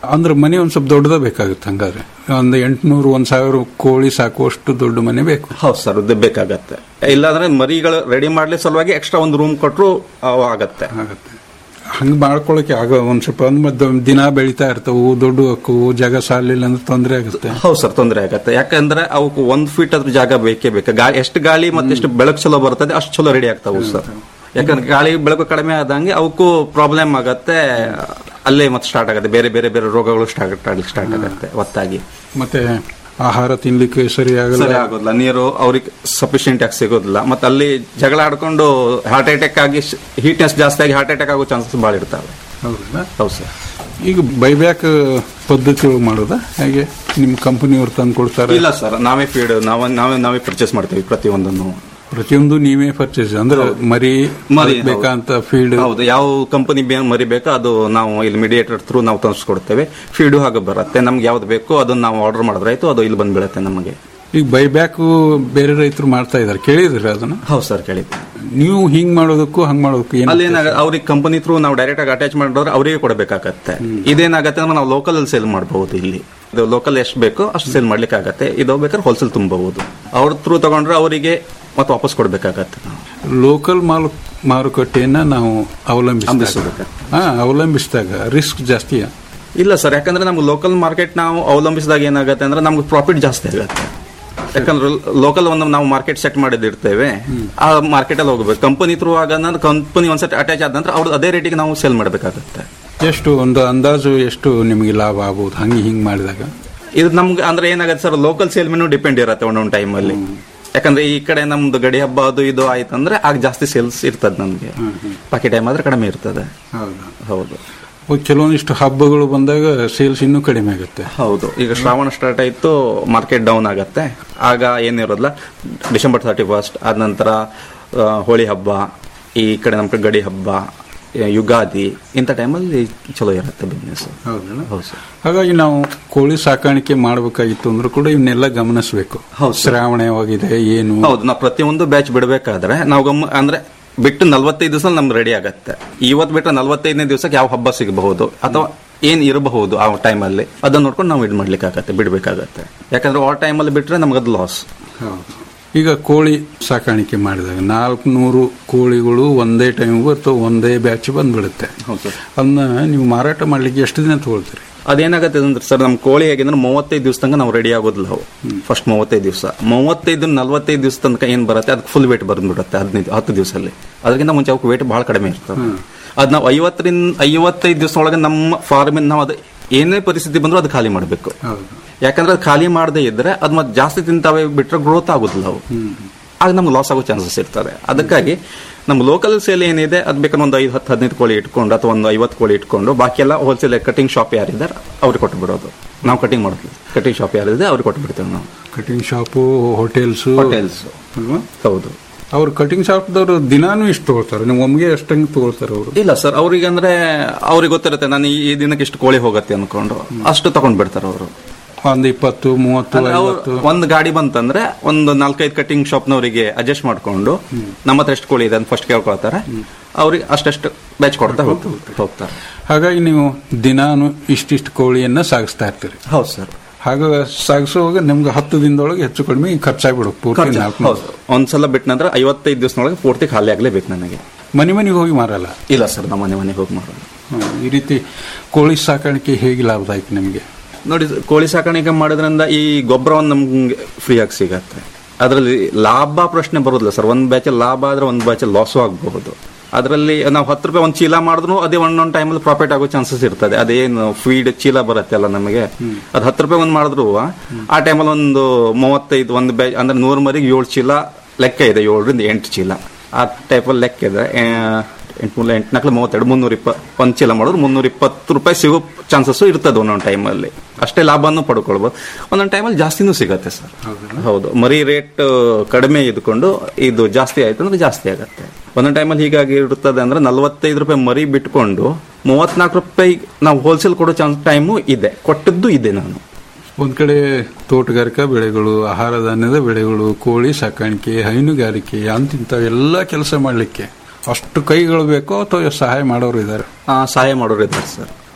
ಅಂದ್ರೆ ಮನೆ ಒಂದ್ ಸ್ವಲ್ಪ ದೊಡ್ಡದ ಬೇಕಾಗುತ್ತೆ ಹಂಗಾದ್ರೆ ಒಂದು ಎಂಟ್ನೂರು ಒಂದ್ ಸಾವಿರ ಕೋಳಿ ಸಾಕುವಷ್ಟು ದೊಡ್ಡ ಮನೆ ಬೇಕು ಹೌದು ಸರ್ ಅದು ಬೇಕಾಗತ್ತೆ ಇಲ್ಲಾಂದ್ರೆ ಮರಿಗಳು ರೆಡಿ ಮಾಡ್ಲಿ ಸಲುವಾಗಿ ಎಕ್ಸ್ಟ್ರಾ ಒಂದು ರೂಮ್ ಕೊಟ್ಟರು ಆಗತ್ತೆ ಆಗತ್ತೆ ಹಂಗ್ ಮಾಡ್ಕೊಳಕ್ಕೆ ಆಗ ಒಂದ್ ಸ್ವಲ್ಪ ಒಂದ್ ಮಧ್ಯ ದಿನ ಬೆಳಿತಾ ಇರ್ತಾವು ದೊಡ್ಡ ಹಾಕು ಜಾಗ ಸಾಲಿಲ್ಲ ಅಂದ್ರೆ ತೊಂದರೆ ಆಗುತ್ತೆ ಹೌದು ಸರ್ ತೊಂದರೆ ಆಗತ್ತೆ ಯಾಕಂದ್ರೆ ಅವಕ್ಕೆ ಒಂದ್ ಫೀಟ್ ಅದ್ರ ಜಾಗ ಬೇಕೇ ಬೇಕು ಗಾಳಿ ಎಷ್ಟು ಗಾಳಿ ಮತ್ತೆ ಎಷ್ಟು ಬೆಳಕು ಚಲೋ ಬರ್ತದೆ ಅಷ್ಟು ಚಲೋ ರೆಡಿ ಆಗ್ತಾವು ಸರ್ ಯಾಕಂದ್ರೆ ಗಾಳಿ ಬೆಳಕು ಕಡಿಮೆ ಆದಂಗೆ ಅವಕ್ಕೂ ಪ್ರಾಬ್ಲಮ್ ಆಗತ್ತೆ ಅಲ್ಲೇ ಮತ್ತೆ ಸ್ಟಾರ್ಟ್ ಆಗುತ್ತೆ ಬೇರೆ ಬೇರೆ ಬೇರೆ ರೋಗಗಳು ಸ್ಟಾರ್ಟ್ ಆಗ್ಲಿಕ್ಕೆ ಸ್ಟಾರ್ಟ್ ಆಗುತ್ತೆ ಒತ್ತಾಗಿ ಮತ್ತೆ ಆಹಾರ ತಿನ್ಲಿಕ್ಕೆ ಸರಿಯಾಗಲ್ಲ ಸರಿ ಆಗೋದಿಲ್ಲ ನೀರು ಅವ್ರಿಗೆ ಸಫಿಶಿಯಂಟ್ ಆಗಿ ಸಿಗೋದಿಲ್ಲ ಮತ್ತೆ ಅಲ್ಲಿ ಜಗಳ ಆಡ್ಕೊಂಡು ಹಾರ್ಟ್ ಅಟ್ಯಾಕ್ ಆಗಿ ಹೀಟ್ನೆಸ್ ಜಾಸ್ತಿ ಆಗಿ ಹಾರ್ಟ್ ಅಟ್ಯಾಕ್ ಆಗೋ ಚಾನ್ಸಸ್ ಭಾಳ ಇರ್ತಾವೆ ಹೌದಾ ಹೌದು ಸರ್ ಈಗ ಬೈಬ್ಯಾಕ್ ಪದ್ಧತಿ ಒಳಗೆ ಮಾಡೋದಾ ಹೇಗೆ ನಿಮ್ ಕಂಪನಿಯವ್ರು ತಂದು ಕೊಡ್ತಾರೆ ಇಲ್ಲ ಸರ್ ನಾವೇ ಫೀಡ್ ನಾವೇ ನಾವೇ ನಾವೇ ಪರ್ಚೇಸ್ ಮಾಡ್ತೀವಿ ಪ್ರತಿಯೊಂದನ್ನು ಪ್ರತಿಯೊಂದು ನೀವೇ ಪರ್ಚೇಸ್ ಅಂದ್ರೆ ಮರಿ ಮರಿ ಅದಕ್ ಬೇಕಂತ ಫೀಡ್ ಹೌದು ಯಾವ ಕಂಪನಿ ಮರಿ ಬೇಕೋ ಅದು ನಾವು ಇಲ್ಲಿ ಮೀಡಿಯೇಟರ್ ಥ್ರೂ ನಾವು ತಂದ್ಕೊಡ್ತೇವೆ ಫೀಡು ಹಾಗೆ ಬರುತ್ತೆ ನಮ್ಗೆ ಯಾವ್ದು ಬೇಕೋ ಅದನ್ನ ನಾವು ಆರ್ಡರ್ ಮಾಡಿದ್ರೆ ಆಯ್ತು ಅದು ಇಲ್ಲಿ ಬಂದ್ ಬೀಳುತ್ತೆ ನಮಗೆ ಈಗ ಬೈಬ್ಯಾಕ್ ಬೇರೆ ರೈತರು ಮಾಡ್ತಾ ಇದಾರೆ ಕೇಳಿದ್ರಿ ಅದನ್ನ ಹೌದು ಸರ್ ಕೇಳಿದ್ದೆ ನೀವು ಹಿಂಗ್ ಮಾಡೋದಕ್ಕೂ ಹಂಗ್ ಮಾಡೋದಕ್ಕೂ ಏನು ಅಲ್ಲಿ ಏನಾಗ ಅವ್ರಿಗೆ ಕಂಪನಿ ಥ್ರೂ ನಾವು ಡೈರೆಕ್ಟ್ ಆಗಿ ಅಟ್ಯಾಚ್ ಮಾಡಿದ್ರೆ ಅವರಿಗೆ ಕೊಡಬೇಕಾಗತ್ತೆ ಇದೇನಾಗತ್ತೆ ಅಂದ್ರೆ ನಾವು ಲೋಕಲ್ ಅಲ್ಲಿ ಸೇಲ್ ಮಾಡಬಹುದು ಇಲ್ಲಿ ಇದು ಲೋಕಲ್ ಎಷ್ಟು ಬೇಕೋ ಅಷ್ಟು ಸೇಲ್ ಮಾಡ್ಲಿಕ್ಕೆ ಆಗತ್ತೆ ಇದು ಬೇಕಾದ್ರೆ ಹೋಲ್ಸೇಲ್ ತುಂಬಬಹುದು ಅವ್ರ ಥ್ರೂ ತಗೊಂಡ್ರೆ ಅವರಿಗೆ ಮತ್ತೆ ವಾಪಸ್ ಕೊಡ್ಬೇಕಾಗತ್ತೆ ನಾವು ಲೋಕಲ್ ಮಾಲ್ ಮಾರುಕಟ್ಟೆಯನ್ನ ನಾವು ಅವಲಂಬಿಸಿದಾಗ ಅವಲಂಬಿಸ್ಬೇಕು. ಹಾ ಅವಲಂಬಿಸಿದಾಗ ರಿಸ್ಕ್ ಜಾಸ್ತಿ ಇಲ್ಲ ಸರ್ ಯಾಕಂದ್ರೆ ನಮ್ಗೆ ಲೋಕಲ್ ಮಾರ್ಕೆಟ್ ನಾವು ಅವಲಂಬಿಸಿದಾಗ ಏನಾಗುತ್ತೆ ಅಂದ್ರೆ ನಮ್ಗೆ ಪ್ರಾಫಿಟ್ ಜಾಸ್ತಿ ಆಗುತ್ತೆ ಯಾಕಂದ್ರೆ ಲೋಕಲ್ ಒಂದು ನಾವು ಮಾರ್ಕೆಟ್ ಸೆಟ್ ಮಾಡಿದಿರ್ತೇವೆ ಆ ಮಾರ್ಕೆಟ್ ಅಲ್ಲಿ ಹೋಗ್ಬೇಕು ಕಂಪನಿ ಥ್ರೂ ಆಗ ಕಂಪನಿ ಒಂದ್ಸತಿ ಅಟ್ಯಾಚ್ ಆದ ನಂತರ ಅವ್ರು ಅದೇ ರೇಟಿಗೆ ನಾವು ಸೇಲ್ ಮಾಡಬೇಕಾಗುತ್ತೆ ಎಷ್ಟು ಒಂದು ಅಂದಾಜು ಎಷ್ಟು ನಿಮಗೆ ಲಾಭ ಆಗ್ಬೋದು ಹಂಗೆ ಹಿಂಗ್ ಮಾಡಿದಾಗ ಇದು ನಮ್ಗೆ ಅಂದ್ರೆ ಏನಾಗುತ್ತೆ ಸರ್ ಲೋಕಲ್ ಸೇಲ್ ಮೇನೂ ಡಿಪೆಂಡ್ ಇರುತ್ತೆ ಒಂದೊಂದು ಟೈಮಲ್ಲಿ ಯಾಕಂದ್ರೆ ಈ ಕಡೆ ನಮ್ದು ಗಡಿ ಹಬ್ಬ ಅದು ಇದು ಆಯ್ತಂದ್ರೆ ಆಗ ಜಾಸ್ತಿ ಸೇಲ್ಸ್ ಇರ್ತದೆ ನಮ್ಗೆ ಬಾಕಿ ಟೈಮ್ ಆದ್ರೆ ಕಡಿಮೆ ಇರ್ತದೆ ಹೌದು ಹೌದು ಕೆಲವೊಂದಿಷ್ಟು ಹಬ್ಬಗಳು ಬಂದಾಗ ಸೇಲ್ಸ್ ಇನ್ನೂ ಕಡಿಮೆ ಆಗುತ್ತೆ ಹೌದು ಈಗ ಶ್ರಾವಣ ಸ್ಟಾರ್ಟ್ ಆಯ್ತು ಮಾರ್ಕೆಟ್ ಡೌನ್ ಆಗತ್ತೆ ಆಗ ಏನಿರೋದಿಲ್ಲ ಡಿಸೆಂಬರ್ ತರ್ಟಿ ಫಸ್ಟ್ ಆದ ನಂತರ ಆ, ಹೋಳಿ ಹಬ್ಬ ಈ ಕಡೆ ನಮ್ಮ ಕಡೆ ಗಡಿ ಹಬ್ಬ ಆ, ಯುಗಾದಿ ಇಂಥ ಟೈಮಲ್ಲಿ ಚಲೋ ಇರುತ್ತೆ ಬಿಸ್ನೆಸ್ ಹೌದಲ್ಲ ಹೌದು ಸರ್ ಹಾಗಾಗಿ ನಾವು ಕೋಳಿ ಸಾಕಾಣಿಕೆ ಮಾಡಬೇಕಾಗಿತ್ತು ಅಂದ್ರೂ ಕೂಡ ಇವನ್ನೆಲ್ಲ ಗಮನಿಸಬೇಕು ಹೌದು ಸರ್. ಶ್ರಾವಣ ಯಾವಾಗಿದೆ ಏನು ಹೌದು ನಾವು ಪ್ರತಿಯೊಂದು ಬ್ಯಾಚ್ ಬಿಡಬೇಕಾದ್ರೆ ನಾವು ಗಮ್ಮ ಅಂದ್ರೆ ಬಿಟ್ಟು ನಲ್ವತ್ತೈದು ದಿವಸ ನಮ್ಗೆ ರೆಡಿ ಆಗತ್ತೆ ಇವತ್ತು ಬಿಟ್ಟರೆ ನಲ್ವತ್ತೈದನೇ ದಿವಸಕ್ಕೆ ಯಾವ ಹಬ್ಬ ಸಿಗಬಹುದು ಅಥವಾ ಏನ್ ಇರಬಹುದು ಆ ಟೈಮಲ್ಲಿ ಅದನ್ನ ನೋಡ್ಕೊಂಡು ನಾವು ಇದು ಮಾಡ್ಲಿಕ್ಕೆ ಆಗತ್ತೆ ಬಿಡ್ಬೇಕಾಗತ್ತೆ ಯಾಕಂದ್ರೆ ಆ ಟೈಮಲ್ಲಿ ಬಿಟ್ರೆ ನಮಗದು ಲಾಸ್ ಹೌದು ಈಗ ಕೋಳಿ ಸಾಕಾಣಿಕೆ ಮಾಡಿದಾಗ ನಾಲ್ಕುನೂರು ಕೋಳಿಗಳು ಒಂದೇ ಟೈಮ್ ಅಥವಾ ಒಂದೇ ಬ್ಯಾಚ್ ಬಂದ್ಬಿಡುತ್ತೆ ಹೌದು ಸರ್ ಅದನ್ನ ನೀವು ಮಾರಾಟ ಮಾಡ್ಲಿಕ್ಕೆ ಎಷ್ಟು ದಿನ ತಗೊಳ್ತೀರಿ ಅದೇನಾಗತ್ತೆ ಅಂದ್ರೆ ಸರ್ ನಮ್ಮ ಕೋಳಿ ಹೇಗೆಂದ್ರೆ ಮೂವತ್ತೈದು ದಿವಸ ತನಕ ನಾವು ರೆಡಿ ಆಗೋದಿಲ್ಲ ಅವು ಫಸ್ಟ್ ಮೂವತ್ತೈದು ದಿವಸ ಮೂವತ್ತೈದು ನಲ್ವತ್ತೈದು ದಿವಸ ತನಕ ಏನ್ ಬರುತ್ತೆ ಅದಕ್ಕೆ ಫುಲ್ ವೇಟ್ ಬಂದ್ಬಿಡುತ್ತೆ ಹದಿನೈದು ಹತ್ತು ದಿವಸಲ್ಲಿ ಅದಕ್ಕಿಂತ ಮುಂಚೆ ಅವಕ್ಕೆ ವೇಟ್ ಬಹಳ ಕಡಿಮೆ ಇರ್ತದೆ ಅದ್ ನಾವು ಐವತ್ತರಿಂದ ಐವತ್ತೈದು ದಿವಸ ಒಳಗೆ ನಮ್ಮ ಫಾರ್ಮಿನ ನಾವು ಅದು ಏನೇ ಪರಿಸ್ಥಿತಿ ಬಂದರೂ ಅದು ಖಾಲಿ ಮಾಡಬೇಕು ಹೌದು ಯಾಕಂದ್ರೆ ಅದು ಖಾಲಿ ಮಾಡದೇ ಇದ್ರೆ ಅದು ಮತ್ತೆ ಜಾಸ್ತಿ ತಿಂತಾವೆ ಬಿಟ್ರೆ ಗ್ರೋತ್ ಆಗುದಿಲ್ಲ ಅವು ಆಗ ನಮ್ಗೆ ಲಾಸ್ ಆಗೋ ಚಾನ್ಸಸ್ ಇರ್ತದೆ ಅದಕ್ಕಾಗಿ ನಮ್ಮ ಲೋಕಲ್ ಸೇಲ್ ಏನಿದೆ ಅದು ಬೇಕಾದ್ರೆ ಒಂದು ಐದು ಹತ್ತು ಹದಿನೈದು ಕೋಳಿ ಇಟ್ಕೊಂಡು ಅಥವಾ ಒಂದು ಐವತ್ತು ಕೋಳಿ ಇಟ್ಕೊಂಡು ಬಾಕಿ ಎಲ್ಲ ಹೋಲ್ಸೇಲ್ ಕಟಿಂಗ್ ಶಾಪ್ ಯಾರಿದ್ದಾರೆ ಅವ್ರಿಗೆ ಕೊಟ್ಟು ಬಿಡೋದು ನಾವು ಕಟಿಂಗ್ ಮಾಡೋದು ಕಟಿಂಗ್ ಶಾಪ್ ಯಾರಿದೆ ಅವ್ರಿಗೆ ಕೊಟ್ಟು ಬಿಡ್ತೇವೆ ನಾವು ಕಟಿಂಗ್ ಶಾಪು ಹೋಟೆಲ್ಸ್ ಹೋಟೆಲ್ಸ್ ಹೌದು ಅವ್ರು ಕಟಿಂಗ್ ಶಾಪ್ದವ್ರು ದಿನಾನು ಇಷ್ಟು ತಗೊಳ್ತಾರೆ ನೀವು ಒಮ್ಗೆ ಎಷ್ಟಂಗ್ ತಗೊಳ್ತಾರೆ ಅವರು ಇಲ್ಲ ಸರ್ ಅವ್ರಿಗೆ ಅಂದ್ರೆ ಅವ್ರಿಗೆ ಗೊತ್ತಿರುತ್ತೆ ನಾನು ಈ ಈ ದಿನಕ್ಕೆ ಇಷ್ಟು ಕೋಳಿ ಹೋಗತ್ತೆ ಅನ್ಕೊಂಡು ಅಷ್ಟು ತಗೊಂಡ್ ಬಿಡ್ತಾರೆ ಅವರು ಒಂದು ಇಪ್ಪತ್ತು ಮೂವತ್ತು ಅಂದ್ರೆ ಅವ್ರು ಐವತ್ತು ಒಂದು ಗಾಡಿ ಬಂತಂದ್ರೆ ಒಂದು ನಾಲ್ಕೈದು ಕಟಿಂಗ್ ಶಾಪ್ನವರಿಗೆ ಅಡ್ಜಸ್ಟ್ ಮಾಡ್ಕೊಂಡು ನಮ್ಮ ಹತ್ರ ಎಷ್ಟು ಕೋಳಿ ಇದೆ ಅಂತ ಫಸ್ಟ್ ಕೇಳ್ಕೊಳ್ತಾರೆ ಅವ್ರಿಗೆ ಅಷ್ಟೆಷ್ಟು ಬ್ಯಾಚ್ ಕೊಡ್ತಾ ಹೋಗ್ತಾರೆ ಹೋಗ್ತಾರೆ ಹಾಗಾಗಿ ನೀವು ದಿನಾನು ಇಷ್ಟಿಷ್ಟು ಕೋಳಿಯನ್ನ ಸಾಗಿಸ್ತಾ ಇರ್ತೀರಿ ಹೌದು ಸರ್ ಹಾಗ ಸಾಗಿಸುವಾಗ ನಿಮ್ಗೆ ಹತ್ತು ದಿನದೊಳಗೆ ಹೆಚ್ಚು ಕಡಿಮೆ ಖರ್ಚಾಗ್ಬಿಡು ಪೂರ್ತಿ ನಾಲ್ಕು ಹೌದು ಒಂದ್ಸಲ ಬಿಟ್ಟ ನಂತರ ಐವತ್ತೈದು ದಿವಸನೊಳಗೆ ಪೂರ್ತಿ ಖಾಲಿ ಆಗ್ಲೇಬೇಕು ನನಗೆ ಮನೆ ಮನೆಗೆ ಹೋಗಿ ಮಾರಲ್ಲ ಇಲ್ಲ ಸರ್ ನಮ್ಮ ಮನೆ ಮನೆಗೆ ಹೋಗಿ ಮಾಡೋದು ಹ್ಮ್. ಈ ರೀತಿ ಕೋಳಿ ಸಾಕಾಣಿಕೆ ಹೇಗೆ ಲಾಭದಾಯಕ ನಿಮಗೆ ನೋಡಿ ಕೋಳಿ ಸಾಕಾಣಿಕೆ ಮಾಡೋದ್ರಿಂದ ಈ ಗೊಬ್ಬರವನ್ನು ನಮ್ಗೆ ಫ್ರೀ ಆಗಿ ಸಿಗತ್ತೆ ಅದರಲ್ಲಿ ಲಾಭ ಪ್ರಶ್ನೆ ಬರೋದಿಲ್ಲ ಸರ್ ಒಂದು ಬ್ಯಾಚಲ್ಲಿ ಲಾಭ ಆದ್ರೆ ಒಂದು ಬ್ಯಾಚಲ್ಲಿ ಲಾಸು ಆಗಬಹುದು ಅದರಲ್ಲಿ ನಾವು ಹತ್ತು ರೂಪಾಯಿ ಒಂದು ಚೀಲ ಮಾಡಿದ್ರು ಅದೇ ಒಂದೊಂದು ಟೈಮಲ್ಲಿ ಪ್ರಾಫಿಟ್ ಆಗೋ ಚಾನ್ಸಸ್ ಇರ್ತದೆ ಅದೇನು ಫೀಡ್ ಚೀಲ ಬರುತ್ತೆ ಅಲ್ಲ ನಮಗೆ ಅದು ಹತ್ತು ರೂಪಾಯಿ ಒಂದು ಮಾಡಿದ್ರು ಆ ಟೈಮಲ್ಲಿ ಒಂದು ಮೂವತ್ತೈದು ಒಂದು ಬ್ಯಾಚ್ ಅಂದ್ರೆ ನೂರು ಮರಿಗೆ ಏಳು ಚೀಲ ಲೆಕ್ಕ ಇದೆ ಏಳರಿಂದ ಎಂಟು ಚೀಲ ಆ ಟೈಪಲ್ಲಿ ಲೆಕ್ಕ ಇದೆ ಎಂಟುನೂರ ಎಂಟು ಮೂವತ್ತೆರಡು ಮುನ್ನೂರ ಇಪ್ಪ ಒಂದು ಚೀಲ ಮಾಡಿದ್ರು ಮುನ್ನೂರ ಇಪ್ಪತ್ತು ರೂಪಾಯಿ ಸಿಗೋ ಚಾನ್ಸಸ್ ಇರ್ತದೆ ಒಂದೊಂದು ಟೈಮಲ್ಲಿ ಅಷ್ಟೇ ಲಾಭನೂ ಪಡ್ಕೊಳ್ಬೋದು ಒಂದೊಂದು ಟೈಮಲ್ಲಿ ಜಾಸ್ತಿನೂ ಸಿಗತ್ತೆ ಸರ್ ಹೌದು ಮರಿ ರೇಟ್ ಕಡಿಮೆ ಇದ್ಕೊಂಡು ಇದು ಜಾಸ್ತಿ ಆಯ್ತು ಅಂದ್ರೆ ಜಾಸ್ತಿ ಆಗತ್ತೆ ಒಂದೊಂದು ಟೈಮಲ್ಲಿ ಹೀಗಾಗಿ ಇರ್ತದೆ ಅಂದ್ರೆ ನಲವತ್ತೈದು ರೂಪಾಯಿ ಮರಿ ಬಿಟ್ಕೊಂಡು ಮೂವತ್ನಾಲ್ಕು ರೂಪಾಯಿ ನಾವು ಹೋಲ್ಸೇಲ್ ಕೊಡೋ ಚಾನ್ಸ್ ಟೈಮು ಇದೆ ಕೊಟ್ಟದ್ದು ಇದೆ ನಾನು ಒಂದ್ ಕಡೆ ತೋಟಗಾರಿಕಾ ಬೆಳೆಗಳು ಆಹಾರ ಧಾನ್ಯದ ಬೆಳೆಗಳು ಕೋಳಿ ಸಾಕಾಣಿಕೆ ಹೈನುಗಾರಿಕೆ ಅಂತಿಂತ ಎಲ್ಲ ಕೆಲಸ ಮಾಡ್ಲಿಕ್ಕೆ ಅಷ್ಟು ಕೈಗಳು ಬೇಕೋ ಅಥವಾ ಸಹಾಯ ಮಾಡೋರು ಇದ್ದಾರೆ ಆ, ಸಹಾಯ ಮಾಡೋರು ಇದ್ದಾರೆ ಸರ್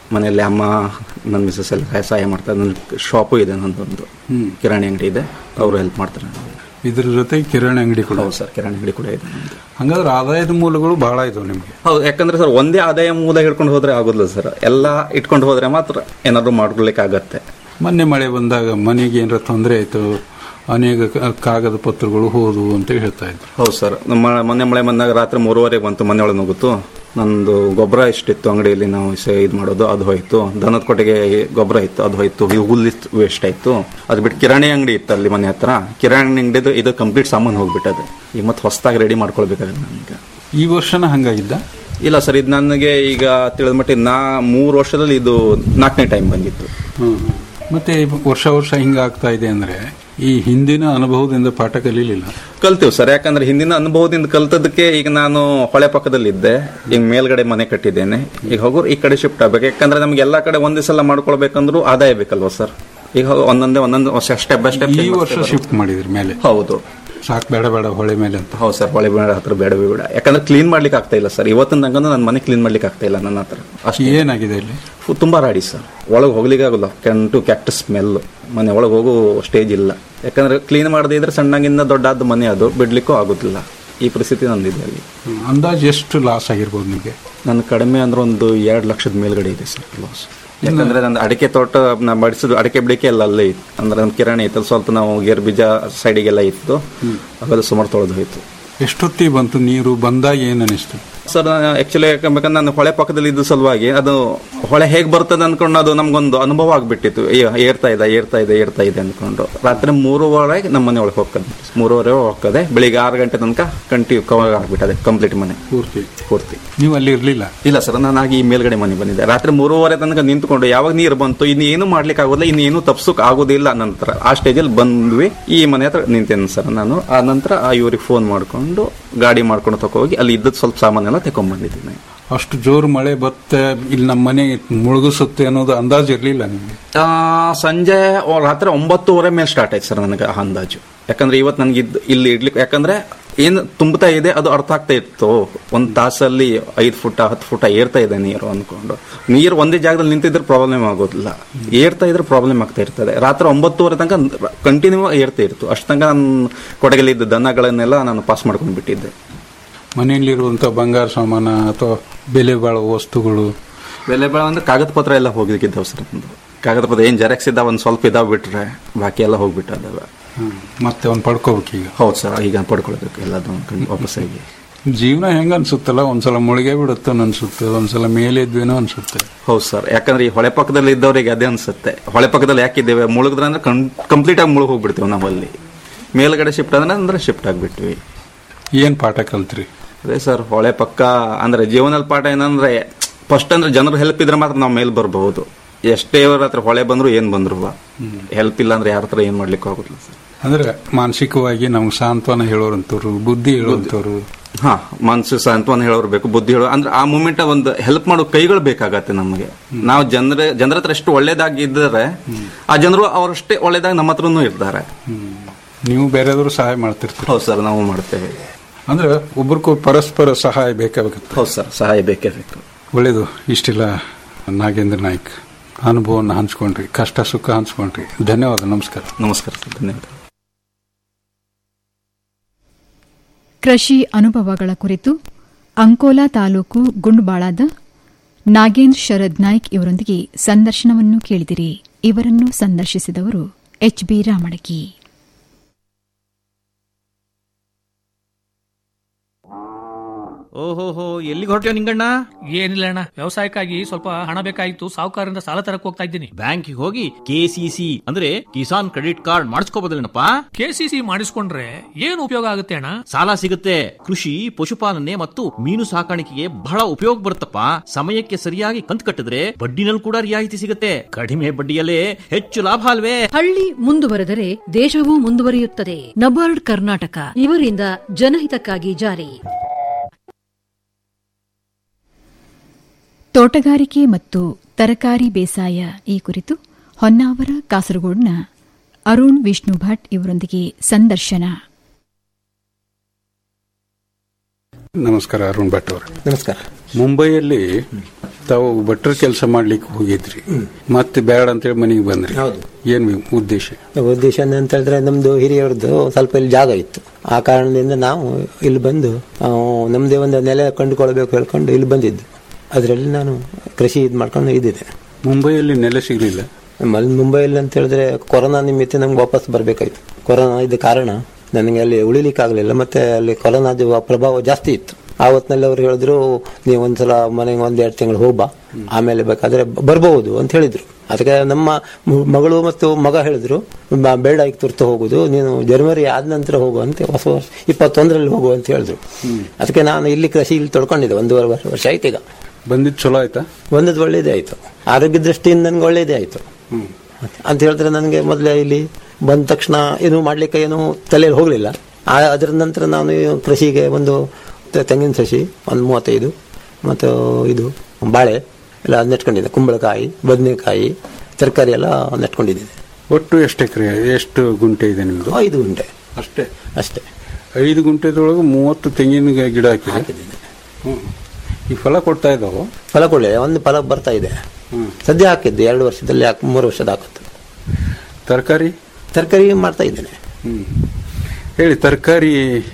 ಮನೆಯಲ್ಲಿ ಅಮ್ಮ ನನ್ನ ಮಿಸಸ್ ಎಲ್ಲ ಸಹಾಯ- ಸಹಾಯ ಮಾಡ್ತಾರೆ ನನ್ನ ಶಾಪು ಇದೆ ನಂದೊಂದು ಹ್ಮ್. ಕಿರಾಣಿ ಅಂಗಡಿ ಇದೆ ಅವರು ಹೆಲ್ಪ್ ಮಾಡ್ತಾರೆ ಇದ್ರ ಜೊತೆ ಕಿರಾಣಿ ಅಂಗಡಿ ಕೂಡ ಹೌದು ಸರ್ ಕಿರಾಣಿ ಅಂಗಡಿ ಕೂಡ ಇದೆ ನಮ್ದು. ಹಂಗಾದ್ರೆ ಆದಾಯದ ಮೂಲಗಳು ಬಹಳ ಇದಾವೆ ನಿಮಗೆ ಹೌದು ಯಾಕಂದ್ರೆ ಸರ್ ಒಂದೇ ಆದಾಯ ಮೂಲ ಹಿಡ್ಕೊಂಡು ಹೋದ್ರೆ ಆಗೋದಿಲ್ಲ ಸರ್ ಎಲ್ಲ ಇಟ್ಕೊಂಡು ಹೋದ್ರೆ ಮಾತ್ರ ಏನಾದ್ರು ಮಾಡ್ಕೊಳ್ಲಿಕ್ಕೆ ಆಗತ್ತೆ ಮೊನ್ನೆ ಮಳೆ ಬಂದಾಗ ಮನೆಗೆ ಏನಾರ ತೊಂದರೆ ಆಯ್ತು ಅನೇಕ ಕ- ಕಾಗದ ಪತ್ರಗಳು ಹೋದವು ಅಂತ ಹೇಳ್ತಾ ಇದ್ರು ಹೌದು ಸರ್ ನಮ್ಮ ಮೊನ್ನೆ ಮಳೆ ಬಂದಾಗ ರಾತ್ರಿ ಮೂರುವರೆಗೆ ಬಂತು ಮನೆ ಒಳಗೆ ನುಗ್ಗಿತು ನಂದು ಗೊಬ್ಬರ ಎಷ್ಟಿತ್ತು ಅಂಗಡಿಯಲ್ಲಿ ನಾವು ಇದು ಮಾಡೋದು ಅದು ಹೋಯ್ತು ದನದ ಕೊಟ್ಟಿಗೆ ಗೊಬ್ಬರ ಇತ್ತು ಅದು ಹೋಯ್ತು ಈ ಹುಲ್ಲಿತ್ತು ವೇಸ್ಟ್ ಆಯ್ತು ಅದು ಬಿಟ್ಟು ಕಿರಾಣಿ ಅಂಗಡಿ ಇತ್ತು ಅಲ್ಲಿ ಮನೆ ಹತ್ರ ಕಿರಾಣಿ ಅಂಗಡಿದು ಇದು ಕಂಪ್ಲೀಟ್ ಸಾಮಾನು ಹೋಗ್ಬಿಟ್ಟದೆ ಈಗ ಮತ್ತೆ ಹೊಸದಾಗಿ ರೆಡಿ ಮಾಡ್ಕೊಳ್ಬೇಕಾಗುತ್ತೆ ನನಗೆ ಈ ವರ್ಷನ ಹಂಗಾಗಿದ್ದ ಇಲ್ಲ ಸರ್ ಇದು ನನಗೆ ಈಗ ತಿಳಿದ ಮಟ್ಟಿಗೆ ನಾ ಮೂರು ವರ್ಷದಲ್ಲಿ ಇದು ನಾಲ್ಕನೇ ಟೈಮ್ ಬಂದಿತ್ತು ಹ್ಮ್. ಮತ್ತೆ ವರ್ಷ ವರ್ಷ ಹಿಂಗಾಗ್ತಾ ಇದೆ ಅಂದ್ರೆ ಈ ಹಿಂದಿನ ಅನುಭವದಿಂದ ಪಾಠ ಕಲೀಲಿಲ್ಲ ಕಲ್ತೀವಿ ಸರ್ ಯಾಕಂದ್ರೆ ಹಿಂದಿನ ಅನುಭವದಿಂದ ಕಲ್ತದಕ್ಕೆ ಈಗ ನಾನು ಹೊಳೆ ಪಕ್ಕದಲ್ಲಿದ್ದೆ ಈಗ ಮೇಲ್ಗಡೆ ಮನೆ ಕಟ್ಟಿದ್ದೇನೆ ಈಗ ಹೋಗೋರು ಈ ಕಡೆ ಶಿಫ್ಟ್ ಆಗ್ಬೇಕು ಯಾಕಂದ್ರೆ ನಮ್ಗೆ ಎಲ್ಲಾ ಕಡೆ ಒಂದೇ ಸಲ ಮಾಡ್ಕೊಳ್ಬೇಕಂದ್ರೂ ಆದಾಯ ಬೇಕಲ್ವಾ ಸರ್ ಈಗ ಹೋಗ್- ಒಂದೊಂದೇ ಒಂದೊಂದು ಸ್ಟೆಪ್ ಬೈ ಸ್ಟೆಪ್ ಈ ವರ್ಷ ಶಿಫ್ಟ್ ಮಾಡಿದ್ರಿ ಮೇಲೆ ಹೌದು ಸಾಕ್ ಬೇಡ ಬೇಡ ಹೊಳೆ ಮೇಲೆ ಅಂತ ಹೌದು ಸರ್ ಹೊಳೆ ಬೇಡ ಹತ್ರ ಬೇಡವೇ ಬೇಡ ಯಾಕಂದ್ರೆ ಕ್ಲೀನ್ ಮಾಡ್ಲಿಕ್ಕೆ ಆಗ್ತಾ ಇಲ್ಲ ಸರ್ ಇವತ್ತಿನ ನಂಗಂದು ನನ್ನ ಮನೆ ಕ್ಲೀನ್ ಮಾಡ್ಲಿಕ್ಕೆ ಆಗ್ತಾ ಇಲ್ಲ ನನ್ನ ಹತ್ರ ಅಷ್ಟೇ ಏನಾಗಿದೆ ಇಲ್ಲಿ ಫು- ತುಂಬಾ ರಾಡಿ ಸರ್ ಒಳಗೆ ಹೋಗ್ಲಿಕ್ಕೆ ಆಗೋಲ್ಲ ಕೆಂಟು ಕ್ಯಾಕ್ಟಸ್ ಸ್ಮೆಲ್ ಮನೆ ಒಳಗೆ ಹೋಗೋ ಸ್ಟೇಜ್ ಇಲ್ಲ ಯಾಕಂದ್ರೆ ಕ್ಲೀನ್ ಮಾಡದೇ ಇದ್ರೆ ಸಣ್ಣಗಿಂದ ದೊಡ್ಡಾದ ಮನೆ ಅದು ಬಿಡ್ಲಿಕ್ಕೂ ಆಗೋದಿಲ್ಲ ಈ ಪರಿಸ್ಥಿತಿ ನಂದಿದೆ ಅಲ್ಲಿ ಹ್ಮ್. ಅಂದಾಜು ಎಷ್ಟು ಲಾಸ್ ಆಗಿರ್ಬೋದು ನಿಮಗೆ ನನ್ನ ಕಡಿಮೆ ಅಂದ್ರೆ ಒಂದು ಎರಡು ಲಕ್ಷದ ಮೇಲ್ಗಡೆ ಇದೆ ಸರ್ ಲಾಸ್ ಯಾಕಂದ್ರೆ ನನ್ನ ಅಡಿಕೆ ತೋಟ ನಾ ಬಡಿಸಿದ ಅಡಿಕೆ ಬಿಡಿಕೆ ಎಲ್ಲ ಅಲ್ಲೇ ಇತ್ತು ಅಂದ್ರೆ ನಮ್ಮ ಕಿರಾಣಿ ಇತ್ತು ಅಲ್ಲಿ ಸ್ವಲ್ಪ ನಾವು ಗೇರ್ ಬೀಜ ಸೈಡಿಗೆಲ್ಲ ಇತ್ತು ಅವೆಲ್ಲ ಸುಮಾರು ತೊಳೆದು ಹೋಯ್ತು ಎಷ್ಟೊತ್ತಿಗೆ ಬಂತು ನೀರು ಬಂದಾಗ ಏನ್ ಅನಿಸ್ತು ಸರ್ ಆಕ್ಚುಲಿ ಯಾಕಂದ್ರೆ ನಾನು ಹೊಳೆ ಪಕ್ಕದಲ್ಲಿ ಇದ್ದ ಸಲುವಾಗಿ ಅದು ಹೊಳೆ ಹೇಗೆ ಬರ್ತದೆ ಅನ್ಕೊಂಡು ಅದು ನಮ್ಗೊಂದು ಅನುಭವ ಆಗ್ಬಿಟ್ಟಿತ್ತು ಏ- ಏರ್ತಾ ಇದೆ ಏರ್ತಾ ಇದೆ ಏರ್ತಾ ಇದೆ ಅನ್ಕೊಂಡು ರಾತ್ರಿ ಮೂರುವರೆಗೆ ನಮ್ಮ ಮನೆ ಒಳಗೆ ಹೋಗ್ತದೆ ಮೂರುವರೆ ಹೋಗ್ತದೆ ಬೆಳಿಗ್ಗೆ ಆರು ಗಂಟೆ ತನಕ ಕಂಟಿನ್ಯೂ ಕವರ್ ಆಗ್ಬಿಟ್ಟದೆ ಕಂಪ್ಲೀಟ್ ಮನೆ ಪೂರ್ತಿ ಪೂರ್ತಿ ನೀವು ಅಲ್ಲಿ ಇರ್ಲಿಲ್ಲ ಇಲ್ಲ ಸರ್ ನಾನು ಆಗಿ ಈ ಮೇಲ್ಗಡೆ ಮನೆ ಬಂದಿದ್ದೆ ರಾತ್ರಿ ಮೂರುವರೆ ತನಕ ನಿಂತ್ಕೊಂಡು ಯಾವಾಗ ನೀರು ಬಂತು ಇನ್ನು ಏನು ಮಾಡ್ಲಿಕ್ಕೆ ಆಗೋದಿಲ್ಲ ಇನ್ನು ಏನು ತಪ್ಸಕ್ ಆಗೋದಿಲ್ಲ ನಂತರ ಆ ಸ್ಟೇಜಲ್ಲಿ ಬಂದ್ವಿ ಈ ಮನೆ ಹತ್ರ ನಿಂತೇನೆ ಸರ್ ನಾನು ಆ ನಂತರ ಆ ಇವ್ರಿಗೆ ಫೋನ್ ಮಾಡ್ಕೊಂಡು ಗಾಡಿ ಮಾಡ್ಕೊಂಡು ತಗೋಗಿ ಅಲ್ಲಿ ಇದ್ದದ್ದು ಸ್ವಲ್ಪ ಸಾಮಾನೆಲ್ಲ ತಕೊಂಡ್ ಬಂದಿದ್ದೀನಿ ಅಷ್ಟು ಜೋರು ಮಳೆ ಬತ್ತೆ ಇಲ್ಲಿ ನಮ್ಮ ಮನೆ ಮುಳುಗಿಸುತ್ತೆ ಅನ್ನೋದು ಅಂದಾಜು ಇರ್ಲಿಲ್ಲ ನಿಮ್ಗೆ ಆ, ಸಂಜೆ ಒ- ರಾತ್ರಿ ಒಂಬತ್ತುವರೆ ಮೇಲೆ ಸ್ಟಾರ್ಟ್ ಆಯ್ತು ಸರ್ ನನಗೆ ಆ ಅಂದಾಜು ಯಾಕಂದ್ರೆ ಇವತ್ತು ನನಗೆ ಇದ್ದು ಇಲ್ಲಿ ಇಡ್ಲಿಕ್ಕೆ ಯಾಕಂದ್ರೆ ಏನು ತುಂಬುತ್ತಾ ಇದೆ ಅದು ಅರ್ಥ ಆಗ್ತಾ ಇತ್ತು ಒಂದು ತಾಸಲ್ಲಿ ಐದು ಫುಟ ಹತ್ತು ಫುಟ ಏರ್ತಾ ಇದೆ ನೀರು ಅನ್ಕೊಂಡು ನೀರು ಒಂದೇ ಜಾಗದಲ್ಲಿ ನಿಂತಿದ್ರೆ ಪ್ರಾಬ್ಲಮ್ ಆಗೋದಿಲ್ಲ ಏರ್ತಾ ಇದ್ರೆ ಪ್ರಾಬ್ಲಮ್ ಆಗ್ತಾ ಇರ್ತದೆ ರಾತ್ರಿ ಒಂಬತ್ತುವರೆ ತನಕ ಕಂಟಿನ್ಯೂ ಏರ್ತಾ ಇತ್ತು ಅಷ್ಟು ತನಕ ನನ್ನ ಕೊಡಗಲ್ಲಿದ್ದ ದನಗಳನ್ನೆಲ್ಲ ನಾನು ಪಾಸ್ ಮಾಡ್ಕೊಂಡು ಬಿಟ್ಟಿದ್ದೆ ಮನೆಯಲ್ಲಿರುವಂತ ಬಂಗಾರ ಸಾಮಾನ ಅಥವಾ ಬೆಲೆ ಬಾಳುವ ವಸ್ತುಗಳು ಬೆಲೆ ಬಾಳ ಅಂದ್ರೆ ಕಾಗದ ಪತ್ರ ಎಲ್ಲ ಹೋಗಿದ್ದಾವೆ ಸರ್ ನಮ್ದು ಕಾಗದ ಪತ್ರ ಏನ್ ಜೆರಾಕ್ಸ್ ಇದ್ದಾವ ಒಂದ್ ಸ್ವಲ್ಪ ಇದಾವ್ ಬಿಟ್ರೆ ಬಾಕಿ ಎಲ್ಲ ಹೋಗ್ಬಿಟ್ಟದವ ಹ್ಮ್. ಮತ್ತೆ ಅವ್ನು ಪಡ್ಕೋಬೇಕೀಗ ಹೌದು ಸರ್ ಈಗ ಪಡ್ಕೊಳ್ಬೇಕು ಎಲ್ಲದನ್ನು ವಾಪಸ್ಸಾಗಿ ಜೀವನ ಹೆಂಗ ಅನ್ಸುತ್ತಲ್ಲ ಒಂದ್ಸಲ ಮುಳುಗೇ ಬಿಡುತ್ತೆ ಅನ್ಸುತ್ತೆ ಒಂದ್ಸಲ ಮೇಲೆ ಇದ್ವೇನೋ ಅನ್ಸುತ್ತೆ ಹೌದು ಸರ್ ಯಾಕಂದ್ರೆ ಈ ಹೊಳೆ ಪಕ್ಕದಲ್ಲಿ ಇದ್ದವರಿಗೆ ಅದೇ ಅನ್ಸುತ್ತೆ ಹೊಳೆ ಪಕ್ಕದಲ್ಲಿ ಯಾಕಿದ್ದೇವೆ ಮುಳುಗಿದ್ರೆ ಅಂದ್ರೆ ಕಂಪ್ಲೀಟ್ ಆಗಿ ಮುಳುಗ್ ಹೋಗ್ಬಿಡ್ತೀವಿ ನಾವಲ್ಲಿ ಮೇಲ್ಗಡೆ ಶಿಫ್ಟ್ ಅಂದ್ರೆ ಅಂದ್ರೆ ಶಿಫ್ಟ್ ಆಗ್ಬಿಟ್ವಿ ಏನ್ ಪಾಠ ಕಲ್ತ್ರಿ ಅದೇ ಸರ್ ಹೊಳೆ ಪಕ್ಕ ಅಂದ್ರೆ ಜೀವನದಲ್ಲಿ ಪಾಠ ಏನಂದ್ರೆ ಫಸ್ಟ್ ಅಂದ್ರೆ ಜನರು ಹೆಲ್ಪ್ ಇದ್ರೆ ಮಾತ್ರ ನಾವು ಮೇಲ್ ಬರಬಹುದು ಎಷ್ಟೇ ಅವ್ರ ಹತ್ರ ಹೊಳೆ ಬಂದ್ರು ಏನ್ ಬಂದ್ರು ಹೆಲ್ಪ್ ಇಲ್ಲ ಅಂದ್ರೆ ಯಾರ ಹತ್ರ ಏನ್ ಮಾಡ್ಲಿಕ್ಕೆ ಆಗುದಿಲ್ಲ ಸರ್ ಅಂದ್ರೆ ಮಾನಸಿಕವಾಗಿ ನಮ್ಗೆ ಸಾಂತ್ವನ ಹೇಳೋರಂತವ್ರು ಬುದ್ಧಿ ಹೇಳೋಂಥವ್ರು ಹಾ ಮನ್ಸು ಸಾಂತ್ವನ ಹೇಳೋರು ಬೇಕು ಬುದ್ಧಿ ಹೇಳೋ ಅಂದ್ರೆ ಆ ಮೂಮೆಂಟ್ ಒಂದು ಹೆಲ್ಪ್ ಮಾಡೋ ಕೈಗಳು ಬೇಕಾಗತ್ತೆ ನಮಗೆ ನಾವು ಜನರ ಜನರ ಹತ್ರ ಎಷ್ಟು ಒಳ್ಳೇದಾಗಿದ್ದರೆ ಆ ಜನರು ಅವರಷ್ಟೇ ಒಳ್ಳೇದಾಗಿ ನಮ್ಮ ಹತ್ರನೂ ಇರ್ತಾರೆ ನೀವು ಬೇರೆಯವರು ಸಹಾಯ ಮಾಡ್ತಿರ್ತೀರಿ ಹೌದು ಸರ್ ನಾವು ಮಾಡ್ತೇವೆ ಅಂದ್ರೆ ಒಬ್ರಿಗೂ ಪರಸ್ಪರ ಸಹಾಯ ಬೇಕಾಗುತ್ತೆ ಹೌದು ಸರ್ ಸಹಾಯ ಬೇಕೇ ಬೇಕು ಒಳ್ಳೇದು ಇಷ್ಟೆಲ್ಲ ನಾಗೇಂದ್ರ ನಾಯ್ಕ್ ಅನುಭವವನ್ನು ಹಂಚ್ಕೊಂಡ್ರಿ ಕಷ್ಟ ಸುಖ ಹಂಚ್ಕೊಂಡ್ರಿ ಧನ್ಯವಾದ ನಮಸ್ಕಾರ ನಮಸ್ಕಾರ ಸರ್ ಧನ್ಯವಾದ ಕೃಷಿ ಅನುಭವಗಳ ಕುರಿತು ಅಂಕೋಲಾ ತಾಲೂಕು ಗುಂಡ್ಬಾಳಾದ ನಾಗೇಂದ್ರ ಶರದ್ ನಾಯ್ಕ್ ಇವರೊಂದಿಗೆ ಸಂದರ್ಶನವನ್ನು ಕೇಳಿದಿರಿ ಇವರನ್ನು ಸಂದರ್ಶಿಸಿದವರು ಎಚ್ ಬಿ ರಾಮಣಗಿ ಓಹೋಹೋ ಎಲ್ಲಿಗೆ ಹೊರಟ್ಯೋ ನಿಂಗಣ್ಣ ಏನಿಲ್ಲ ಅಣ್ಣ ವ್ಯವಸಾಯಕ್ಕಾಗಿ ಸ್ವಲ್ಪ ಹಣ ಬೇಕಾಗಿತ್ತು ಸಾಹುಕಾರರಿಂದ ಸಾಲ ತರಕ್ ಹೋಗ್ತಾ ಇದ್ದೀನಿ ಬ್ಯಾಂಕಿಗೆ ಹೋಗಿ ಕೆಸಿಸಿ ಅಂದ್ರೆ ಕಿಸಾನ್ ಕ್ರೆಡಿಟ್ ಕಾರ್ಡ್ ಮಾಡಿಸ್ಕೋಬೋದಲ್ಲೇನಪ್ಪ ಕೆಸಿಸಿ ಮಾಡಿಸ್ಕೊಂಡ್ರೆ ಏನು ಉಪಯೋಗ ಆಗುತ್ತೆ ಅಣ್ಣ ಸಾಲ ಸಿಗುತ್ತೆ ಕೃಷಿ ಪಶುಪಾಲನೆ ಮತ್ತು ಮೀನು ಸಾಕಾಣಿಕೆಗೆ ಬಹಳ ಉಪಯೋಗ ಬರುತ್ತಪ್ಪ ಸಮಯಕ್ಕೆ ಸರಿಯಾಗಿ ಕಂತು ಕಟ್ಟಿದ್ರೆ ಬಡ್ಡಿನಲ್ಲಿ ಕೂಡ ರಿಯಾಯಿತಿ ಸಿಗುತ್ತೆ ಕಡಿಮೆ ಬಡ್ಡಿಯಲ್ಲೇ ಹೆಚ್ಚು ಲಾಭ ಅಲ್ವೇ ಹಳ್ಳಿ ಮುಂದುವರೆದರೆ ದೇಶವೂ ಮುಂದುವರಿಯುತ್ತದೆ ನಬಾರ್ಡ್ ಕರ್ನಾಟಕ ಇವರಿಂದ ಜನಹಿತಕ್ಕಾಗಿ ಜಾರಿ ತೋಟಗಾರಿಕೆ ಮತ್ತು ತರಕಾರಿ ಬೇಸಾಯ ಈ ಕುರಿತು ಹೊನ್ನಾವರ ಕಾಸರಗೋಡ್ನ ಅರುಣ್ ವಿಷ್ಣು ಭಟ್ ಇವರೊಂದಿಗೆ ಸಂದರ್ಶನ ನಮಸ್ಕಾರ ಅರುಣ್ ಭಟ್ ಅವರು ನಮಸ್ಕಾರ ಮುಂಬೈಯಲ್ಲಿ ತಾವು ಭಟ್ರ ಕೆಲಸ ಮಾಡ್ಲಿಕ್ಕೆ ಹೋಗಿದ್ರಿ ಮತ್ತೆ ಬೇಡ ಅಂತೇಳಿ ಮನೆಗೆ ಬಂದ್ರಿ ಏನ್ ಉದ್ದೇಶ ಉದ್ದೇಶ ಅಂತ ಹೇಳಿದ್ರೆ ನಮ್ದು ಹಿರಿಯರದ್ದು ಸ್ವಲ್ಪ ಇಲ್ಲಿ ಜಾಗ ಇತ್ತು ಆ ಕಾರಣದಿಂದ ನಾವು ಇಲ್ಲಿ ಬಂದು ಆ, ನಮ್ದೇ ಒಂದು ನೆಲೆ ಕಂಡುಕೊಳ್ಬೇಕು ಹೇಳ್ಕೊಂಡು ಇಲ್ಲಿ ಬಂದಿದ್ದು ಅದರಲ್ಲಿ ನಾನು ಕೃಷಿ ಇದು ಮಾಡ್ಕೊಂಡು ಇದ್ದಿದ್ದೆ ಮುಂಬೈಯಲ್ಲಿ ನೆಲೆ ಸಿಗ್ಲಿಲ್ಲ ಮಲ್- ಮುಂಬೈಯಲ್ಲಿ ಅಂತ ಹೇಳಿದ್ರೆ ಕೊರೋನಾ ನಿಮಿತ್ತ ನಮ್ಗೆ ವಾಪಸ್ ಬರಬೇಕಾಯ್ತು ಕೊರೋನಾ ಇದ್ದ ಕಾರಣ ನನಗೆ ಅಲ್ಲಿ ಉಳಿಲಿಕ್ಕೆ ಆಗಲಿಲ್ಲ ಮತ್ತೆ ಅಲ್ಲಿ ಕೊರೋನಾದ ಪ್ರಭಾವ ಜಾಸ್ತಿ ಇತ್ತು ಆ ಹೊತ್ತಿನಲ್ಲಿ ಅವ್ರು ಹೇಳಿದ್ರು ನೀವು ಒಂದ್ಸಲ ಮನೆಗೆ ಒಂದ್ ಎರಡು ತಿಂಗಳು ಹೋಗ್ಬಾ ಆಮೇಲೆ ಬೇಕಾದ್ರೆ ಬ- ಬರ್ಬಹುದು ಅಂತ ಹೇಳಿದ್ರು ಅದಕ್ಕೆ ನಮ್ಮ ಮ- ಮಗಳು ಮತ್ತು ಮಗ ಹೇಳಿದ್ರು ಬ- ಬೇಡ ಈಗ ತುರ್ತು ಹೋಗುದು ನೀನು ಜನವರಿ ಆದ ನಂತರ ಹೋಗು ಅಂತ ಹೊಸ ವರ್ಷ ಇಪ್ಪತ್ತೊಂದರಲ್ಲಿ ಹೋಗು ಅಂತ ಹೇಳಿದ್ರು ಅದಕ್ಕೆ ನಾನು ಇಲ್ಲಿ ಕೃಷಿ ಇಲ್ಲಿ ತೊಡ್ಕೊಂಡಿದ್ದೆ ಒಂದೂವರೆ ವರ್ಷ- ವರ್ಷ ಆಯ್ತು ಈಗ ಬಂದಿದ್ ಚಲೋ ಆಯ್ತಾ ಬಂದದ್ದು ಒಳ್ಳೇದೇ ಆಯ್ತು ಆರೋಗ್ಯ ದೃಷ್ಟಿಯಿಂದ ನನಗೆ ಒಳ್ಳೇದೇ ಆಯ್ತು ಅಂತ ಹೇಳಿದ್ರೆ ನನಗೆ ಮೊದಲೇ ಇಲ್ಲಿ ಬಂದ ತಕ್ಷಣ ಏನು ಮಾಡ್ಲಿಕ್ಕೆ ಏನು ತಲೆಯಲ್ಲಿ ಹೋಗಲಿಲ್ಲ ಅದರ ನಂತರ ನಾನು ಈ ಕೃಷಿಗೆ ಒಂದು ತೆ- ತೆಂಗಿನ ಸಸಿ ಒಂದು ಮೂವತ್ತೈದು ಮತ್ತು ಇದು ಬಾಳೆ ಎಲ್ಲ ನೆಟ್ಕೊಂಡಿದ್ದೆ ಕುಂಬಳಕಾಯಿ ಬದನೆಕಾಯಿ ತರಕಾರಿ ಎಲ್ಲ ನೆಟ್ಕೊಂಡಿದ್ದೀನಿ ಒಟ್ಟು ಎಷ್ಟು ಎಕರೆ ಎಷ್ಟು ಗುಂಟೆ ಇದೆ ನಿಮ್ದು ಐದು ಗುಂಟೆ ಅಷ್ಟೇ ಅಷ್ಟೇ ಐದು ಗುಂಟೆದೊಳಗೆ ಮೂವತ್ತು ತೆಂಗಿನ ಗಿ- ಗಿಡ ಹಾಕಿದೆ ಹ್ಮ್. ಈ ಫಲ ಕೊಡ್ತಾ ಇದ್ದಾವೆ ಫಲ ಕೊಡಲಿ ಒಂದು ಫಲ ಬರ್ತಾ ಇದೆ ಸದ್ಯ ಹಾಕಿದ್ದು ಎರಡು ವರ್ಷದಲ್ಲಿ ಹಾಕಿ ಮೂರು ವರ್ಷದ ಹಾಕುತ್ತೆ ತರಕಾರಿ ತರಕಾರಿ ಮಾಡ್ತಾ ಇದ್ದೇನೆ ಹ್ಮ್ ಹೇಳಿ ತರಕಾರಿ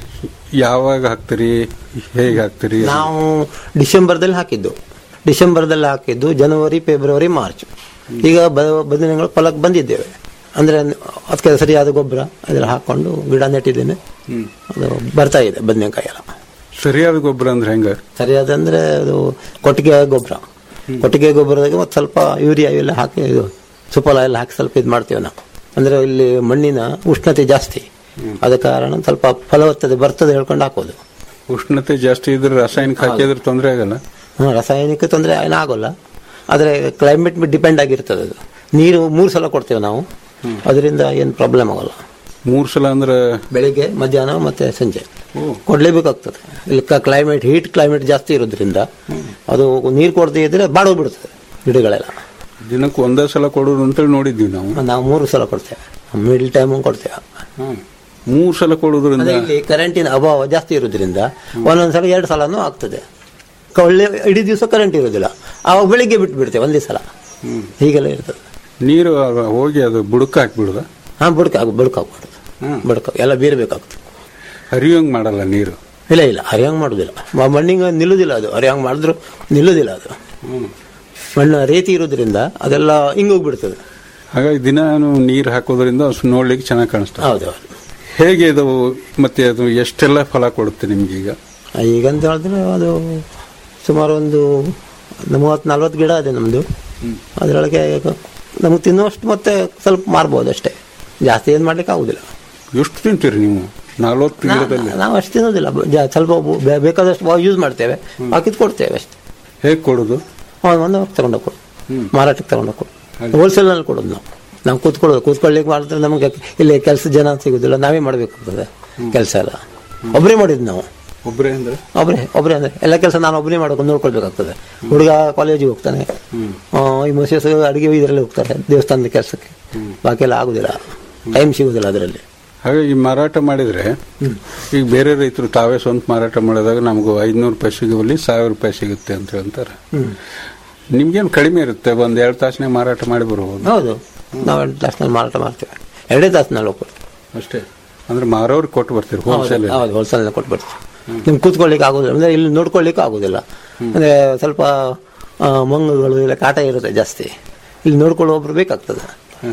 ಯಾವಾಗ ಹಾಕ್ತೀರಿ ಹೇಗೆ ಹಾಕ್ತೀರಿ ನಾವು ಡಿಸೆಂಬರ್ದಲ್ಲಿ ಹಾಕಿದ್ದು ಡಿಸೆಂಬರ್ದಲ್ಲಿ ಹಾಕಿದ್ದು ಜನವರಿ ಫೆಬ್ರವರಿ ಮಾರ್ಚ್ ಈಗ ಬ- ಬದನೆಗಳು ಫಲಕ್ಕೆ ಬಂದಿದ್ದೇವೆ ಅಂದ್ರೆ ಅದಕ್ಕೆ ಸರಿಯಾದ ಗೊಬ್ಬರ ಅದೆಲ್ಲ ಹಾಕೊಂಡು ಗಿಡ ನೆಟ್ಟಿದ್ದೇನೆ ಹ್ಮ್. ಅದು ಬರ್ತಾ ಇದೆ ಬದನೆಕಾಯಿ ಎಲ್ಲ ಸರಿಯಾದ ಗೊಬ್ಬರ ಅಂದ್ರೆ ಹೆಂಗ ಸರಿಯಾದ ಅಂದ್ರೆ ಅದು ಕೊಟ್ಟಿಗೆ ಗೊಬ್ಬರ ಕೊಟ್ಟಿಗೆ ಗೊಬ್ಬರದಾಗ ಮತ್ತೆ ಸ್ವಲ್ಪ ಯೂರಿಯಾ ಎಲ್ಲ ಹಾಕಿ ಇದು ಸುಫಲ ಎಲ್ಲ ಹಾಕಿ ಸ್ವಲ್ಪ ಇದು ಮಾಡ್ತೇವೆ ನಾವು ಅಂದ್ರೆ ಇಲ್ಲಿ ಮಣ್ಣಿನ ಉಷ್ಣತೆ ಜಾಸ್ತಿ ಆದ ಕಾರಣ ಸ್ವಲ್ಪ ಫಲವತ್ತತೆ ಬರ್ತದೆ ಹೇಳ್ಕೊಂಡು ಹಾಕೋದು ಉಷ್ಣತೆ ಜಾಸ್ತಿ ಇದ್ರೆ ರಾಸಾಯನಿಕ ಹಾಕಿದ್ರೆ ತೊಂದರೆ ಆಗಲ್ಲ ಹ್ಮ್, ರಾಸಾಯನಿಕ ತೊಂದರೆ ಏನು ಆಗೋಲ್ಲ ಆದರೆ ಕ್ಲೈಮೇಟ್ ಡಿಪೆಂಡ್ ಆಗಿರ್ತದೆ ಅದು ನೀರು ಮೂರು ಸಲ ಕೊಡ್ತೇವೆ ನಾವು ಅದರಿಂದ ಏನು ಪ್ರಾಬ್ಲಮ್ ಆಗೋಲ್ಲ ಮೂರ್ ಸಲ ಅಂದ್ರೆ ಬೆಳಿಗ್ಗೆ ಮಧ್ಯಾಹ್ನ ಮತ್ತೆ ಸಂಜೆ ಕೊಡ್ಲೇಬೇಕಾಗ್ತದೆ ಇಲ್ಲಿ ಕ್ಲೈಮೇಟ್ ಹೀಟ್ ಕ್ಲೈಮೇಟ್ ಜಾಸ್ತಿ ಇರೋದ್ರಿಂದ ಅದು ನೀರು ಕೊಡದೇ ಇದ್ರೆ ಬಾಡೋಗ್ಬಿಡ್ತದೆ ಗಿಡಗಳೆಲ್ಲ ದಿನಕ್ಕೆ ಒಂದೇ ಸಲ ಕೊಡೋದು ಅಂತೇಳಿ ನೋಡಿದ್ವಿ ನಾವು ನಾವು ಮೂರು ಸಲ ಕೊಡ್ತೇವೆ ಮಿಡ್ಲ್ ಟೈಮ್ ಕೊಡ್ತೇವೆ ಮೂರ್ ಸಲ ಕೊಡೋದ್ರಿಂದ ಅದೇ ಇಲ್ಲಿ ಕರೆಂಟಿನ ಅಭಾವ ಜಾಸ್ತಿ ಇರೋದ್ರಿಂದ ಒಂದೊಂದ್ಸಲ ಎರಡು ಸಲನೂ ಆಗ್ತದೆ ಒಳ್ಳೆ ಇಡೀ ದಿವಸ ಕರೆಂಟ್ ಇರೋದಿಲ್ಲ ಆವಾಗ ಬೆಳಿಗ್ಗೆ ಬಿಟ್ಟು ಬಿಡ್ತೇವೆ ಒಂದೇ ಸಲ ಹೀಗೆಲ್ಲ ಇರ್ತದೆ ನೀರು ಹೋಗಿ ಅದು ಬುಡಕ ಹಾಕ್ಬಿಡುದ ಹಾ ಬುಡಕ ಬುಡಕ ಹಾಕ್ಬಾರ್ದು ಬುಡಕ ಎಲ್ಲ ಬೀರಬೇಕಾಗ್ತದೆ ಹರಿಯೋಂಗ್ ಮಾಡಲ್ಲ ನೀರು ಇಲ್ಲ ಇಲ್ಲ ಹರಿಯಂಗ್ ಮಾಡುದಿಲ್ಲ ಮ- ಮಣ್ಣಿಗೆ ನಿಲ್ಲುದಿಲ್ಲ ಅದು ಹರಿಯಂಗ್ ಮಾಡಿದ್ರು ನಿಲ್ಲುದಿಲ್ಲ ಅದು ಮಣ್ಣು ರೇತಿ ಇರೋದ್ರಿಂದ ಅದೆಲ್ಲ ಹಿಂಗೋಗ್ಬಿಡ್ತದೆ ಹಾಗಾಗಿ ದಿನ ನೀರು ಹಾಕೋದ್ರಿಂದ ಅಷ್ಟು ನೋಡ್ಲಿಕ್ಕೆ ಚೆನ್ನಾಗಿ ಕಾಣಿಸ್ತದೆ ಹೌದು ಹೇಗೆ ಇದು ಮತ್ತೆ ಅದು ಎಷ್ಟೆಲ್ಲ ಫಲ ಕೊಡುತ್ತೆ ನಿಮ್ಗೆ ಈಗ ಈಗಂತ ಹೇಳಿದ್ರೆ ಅದು ಸುಮಾರು ಒಂದು ಮೂವತ್ತು ನಲ್ವತ್ತು ಗಿಡ ಇದೆ ನಮ್ಮದು ಅದರೊಳಗೆ ನಮ್ಗೆ ತಿನ್ನುವಷ್ಟು ಮತ್ತೆ ಸ್ವಲ್ಪ ಮಾರ್ಬೋದು ಅಷ್ಟೇ ಜಾಸ್ತಿ ಏನು ಮಾಡ್ಲಿಕ್ಕೆ ಆಗುದಿಲ್ಲ ಎಷ್ಟು ತಿಂತೀರಿ ನೀವು ನಲ್ವತ್ತು ಗಿಡದಲ್ಲಿ ನಾವು ಅಷ್ಟು ತಿನ್ನೋದಿಲ್ಲ ಬ- ಜಾ- ಸ್ವಲ್ಪ ಬ- ಬೇ- ಬೇಕಾದಷ್ಟು ಯೂಸ್ ಮಾಡ್ತೇವೆ ಬಾಕಿದ್ ಕೊಡ್ತೇವೆ ಅಷ್ಟೇ ಹೇಗೆ ಕೊಡೋದು ಒಂದು ಒಂದು ತಗೊಂಡೋಗಿ ಕೊಡು ಮಾರಾಟಕ್ಕೆ ತಗೊಂಡೋಗಿ ಕೊಡು ಹೋಲ್ಸೇಲ್ನಲ್ಲಿ ಕೊಡೋದು ನಾವು ನಾವು ಕೂತ್ಕೊಳ್ಳೋದು ಕೂತ್ಕೊಳ್ಳಿಕ್ಕೆ ಮಾಡಿದ್ರೆ ನಮಗೆ ಇಲ್ಲಿ ಕೆಲಸ ಜನ ಸಿಗುದಿಲ್ಲ ನಾವೇ ಮಾಡಬೇಕಾಗ್ತದೆ ಕೆಲಸ ಎಲ್ಲ ಒಬ್ಬರೇ ಮಾಡಿದ್ದು ನಾವು ಒಬ್ಬರೇ ಅಂದ್ರೆ ಒಬ್ಬರೇ ಒಬ್ಬರೇ ಅಂದ್ರೆ ಎಲ್ಲ ಕೆಲಸ ನಾನು ಒಬ್ಬರೇ ಮಾಡೋಕೆ ನೋಡ್ಕೊಳ್ಬೇಕಾಗ್ತದೆ ಹುಡುಗ ಕಾಲೇಜಿಗೆ ಹೋಗ್ತಾನೆ ಆ, ಈ ಮಿಸಸ್ ಅಡುಗೆ ಇದರಲ್ಲಿ ಹೋಗ್ತಾರೆ ದೇವಸ್ಥಾನದ ಕೆಲಸಕ್ಕೆ ಬಾಕಿ ಎಲ್ಲ ಆಗುದಿಲ್ಲ ಟೈಮ್ ಸಿಗುದಿಲ್ಲ ಅದರಲ್ಲಿ ಹಾಗಾಗಿ ಮಾರಾಟ ಮಾಡಿದ್ರೆ ಈಗ ಬೇರೆ ರೈತರು ತಾವೇ ಸ್ವಂತ ಮಾರಾಟ ಮಾಡಿದಾಗ ನಮಗೂ ಐದ್ನೂರು ರೂಪಾಯಿ ಸಿಗುವಲ್ಲಿ ಸಾವಿರ ರೂಪಾಯಿ ಸಿಗುತ್ತೆ ಅಂತ ಹೇಳ್ತಾರೆ ನಿಮ್ಗೇನು ಕಡಿಮೆ ಇರುತ್ತೆ ಒಂದ್ ಎರಡು ತಾಸನೇ ಮಾರಾಟ ಮಾಡಿ ಬರ್ಬೋದು ಹೌದು ನಾವು ಎರಡು ತಾಸಿನಲ್ಲಿ ಮಾರಾಟ ಮಾಡ್ತೇವೆ ಎರಡೇ ತಾಸಿನಲ್ಲಿ ಹೋಗ್ಬೋದು ಅಷ್ಟೇ ಅಂದ್ರೆ ಮಾರೋರು ಕೊಟ್ಟು ಬರ್ತೀರಿ ಹೋಲ್ಸೇಲ್ ಹೌದು ಹೋಲ್ಸೇಲ್ ಕೊಟ್ಟು ಬರ್ತೀವಿ ನಿಮ್ಗೆ ಕೂತ್ಕೊಳ್ಳಿಕ್ಕೆ ಆಗೋದಿಲ್ಲ ಅಂದ್ರೆ ಇಲ್ಲಿ ನೋಡ್ಕೊಳ್ಳಿಕ್ಕೆ ಆಗೋದಿಲ್ಲ ಅಂದ್ರೆ ಸ್ವಲ್ಪ ಆ, ಮಂಗಗಳು ಇಲ್ಲ ಕಾಟ ಇರುತ್ತೆ ಜಾಸ್ತಿ ಇಲ್ಲಿ ನೋಡ್ಕೊಳ್ಳೋ ಒಬ್ರು ಬೇಕಾಗ್ತದೆ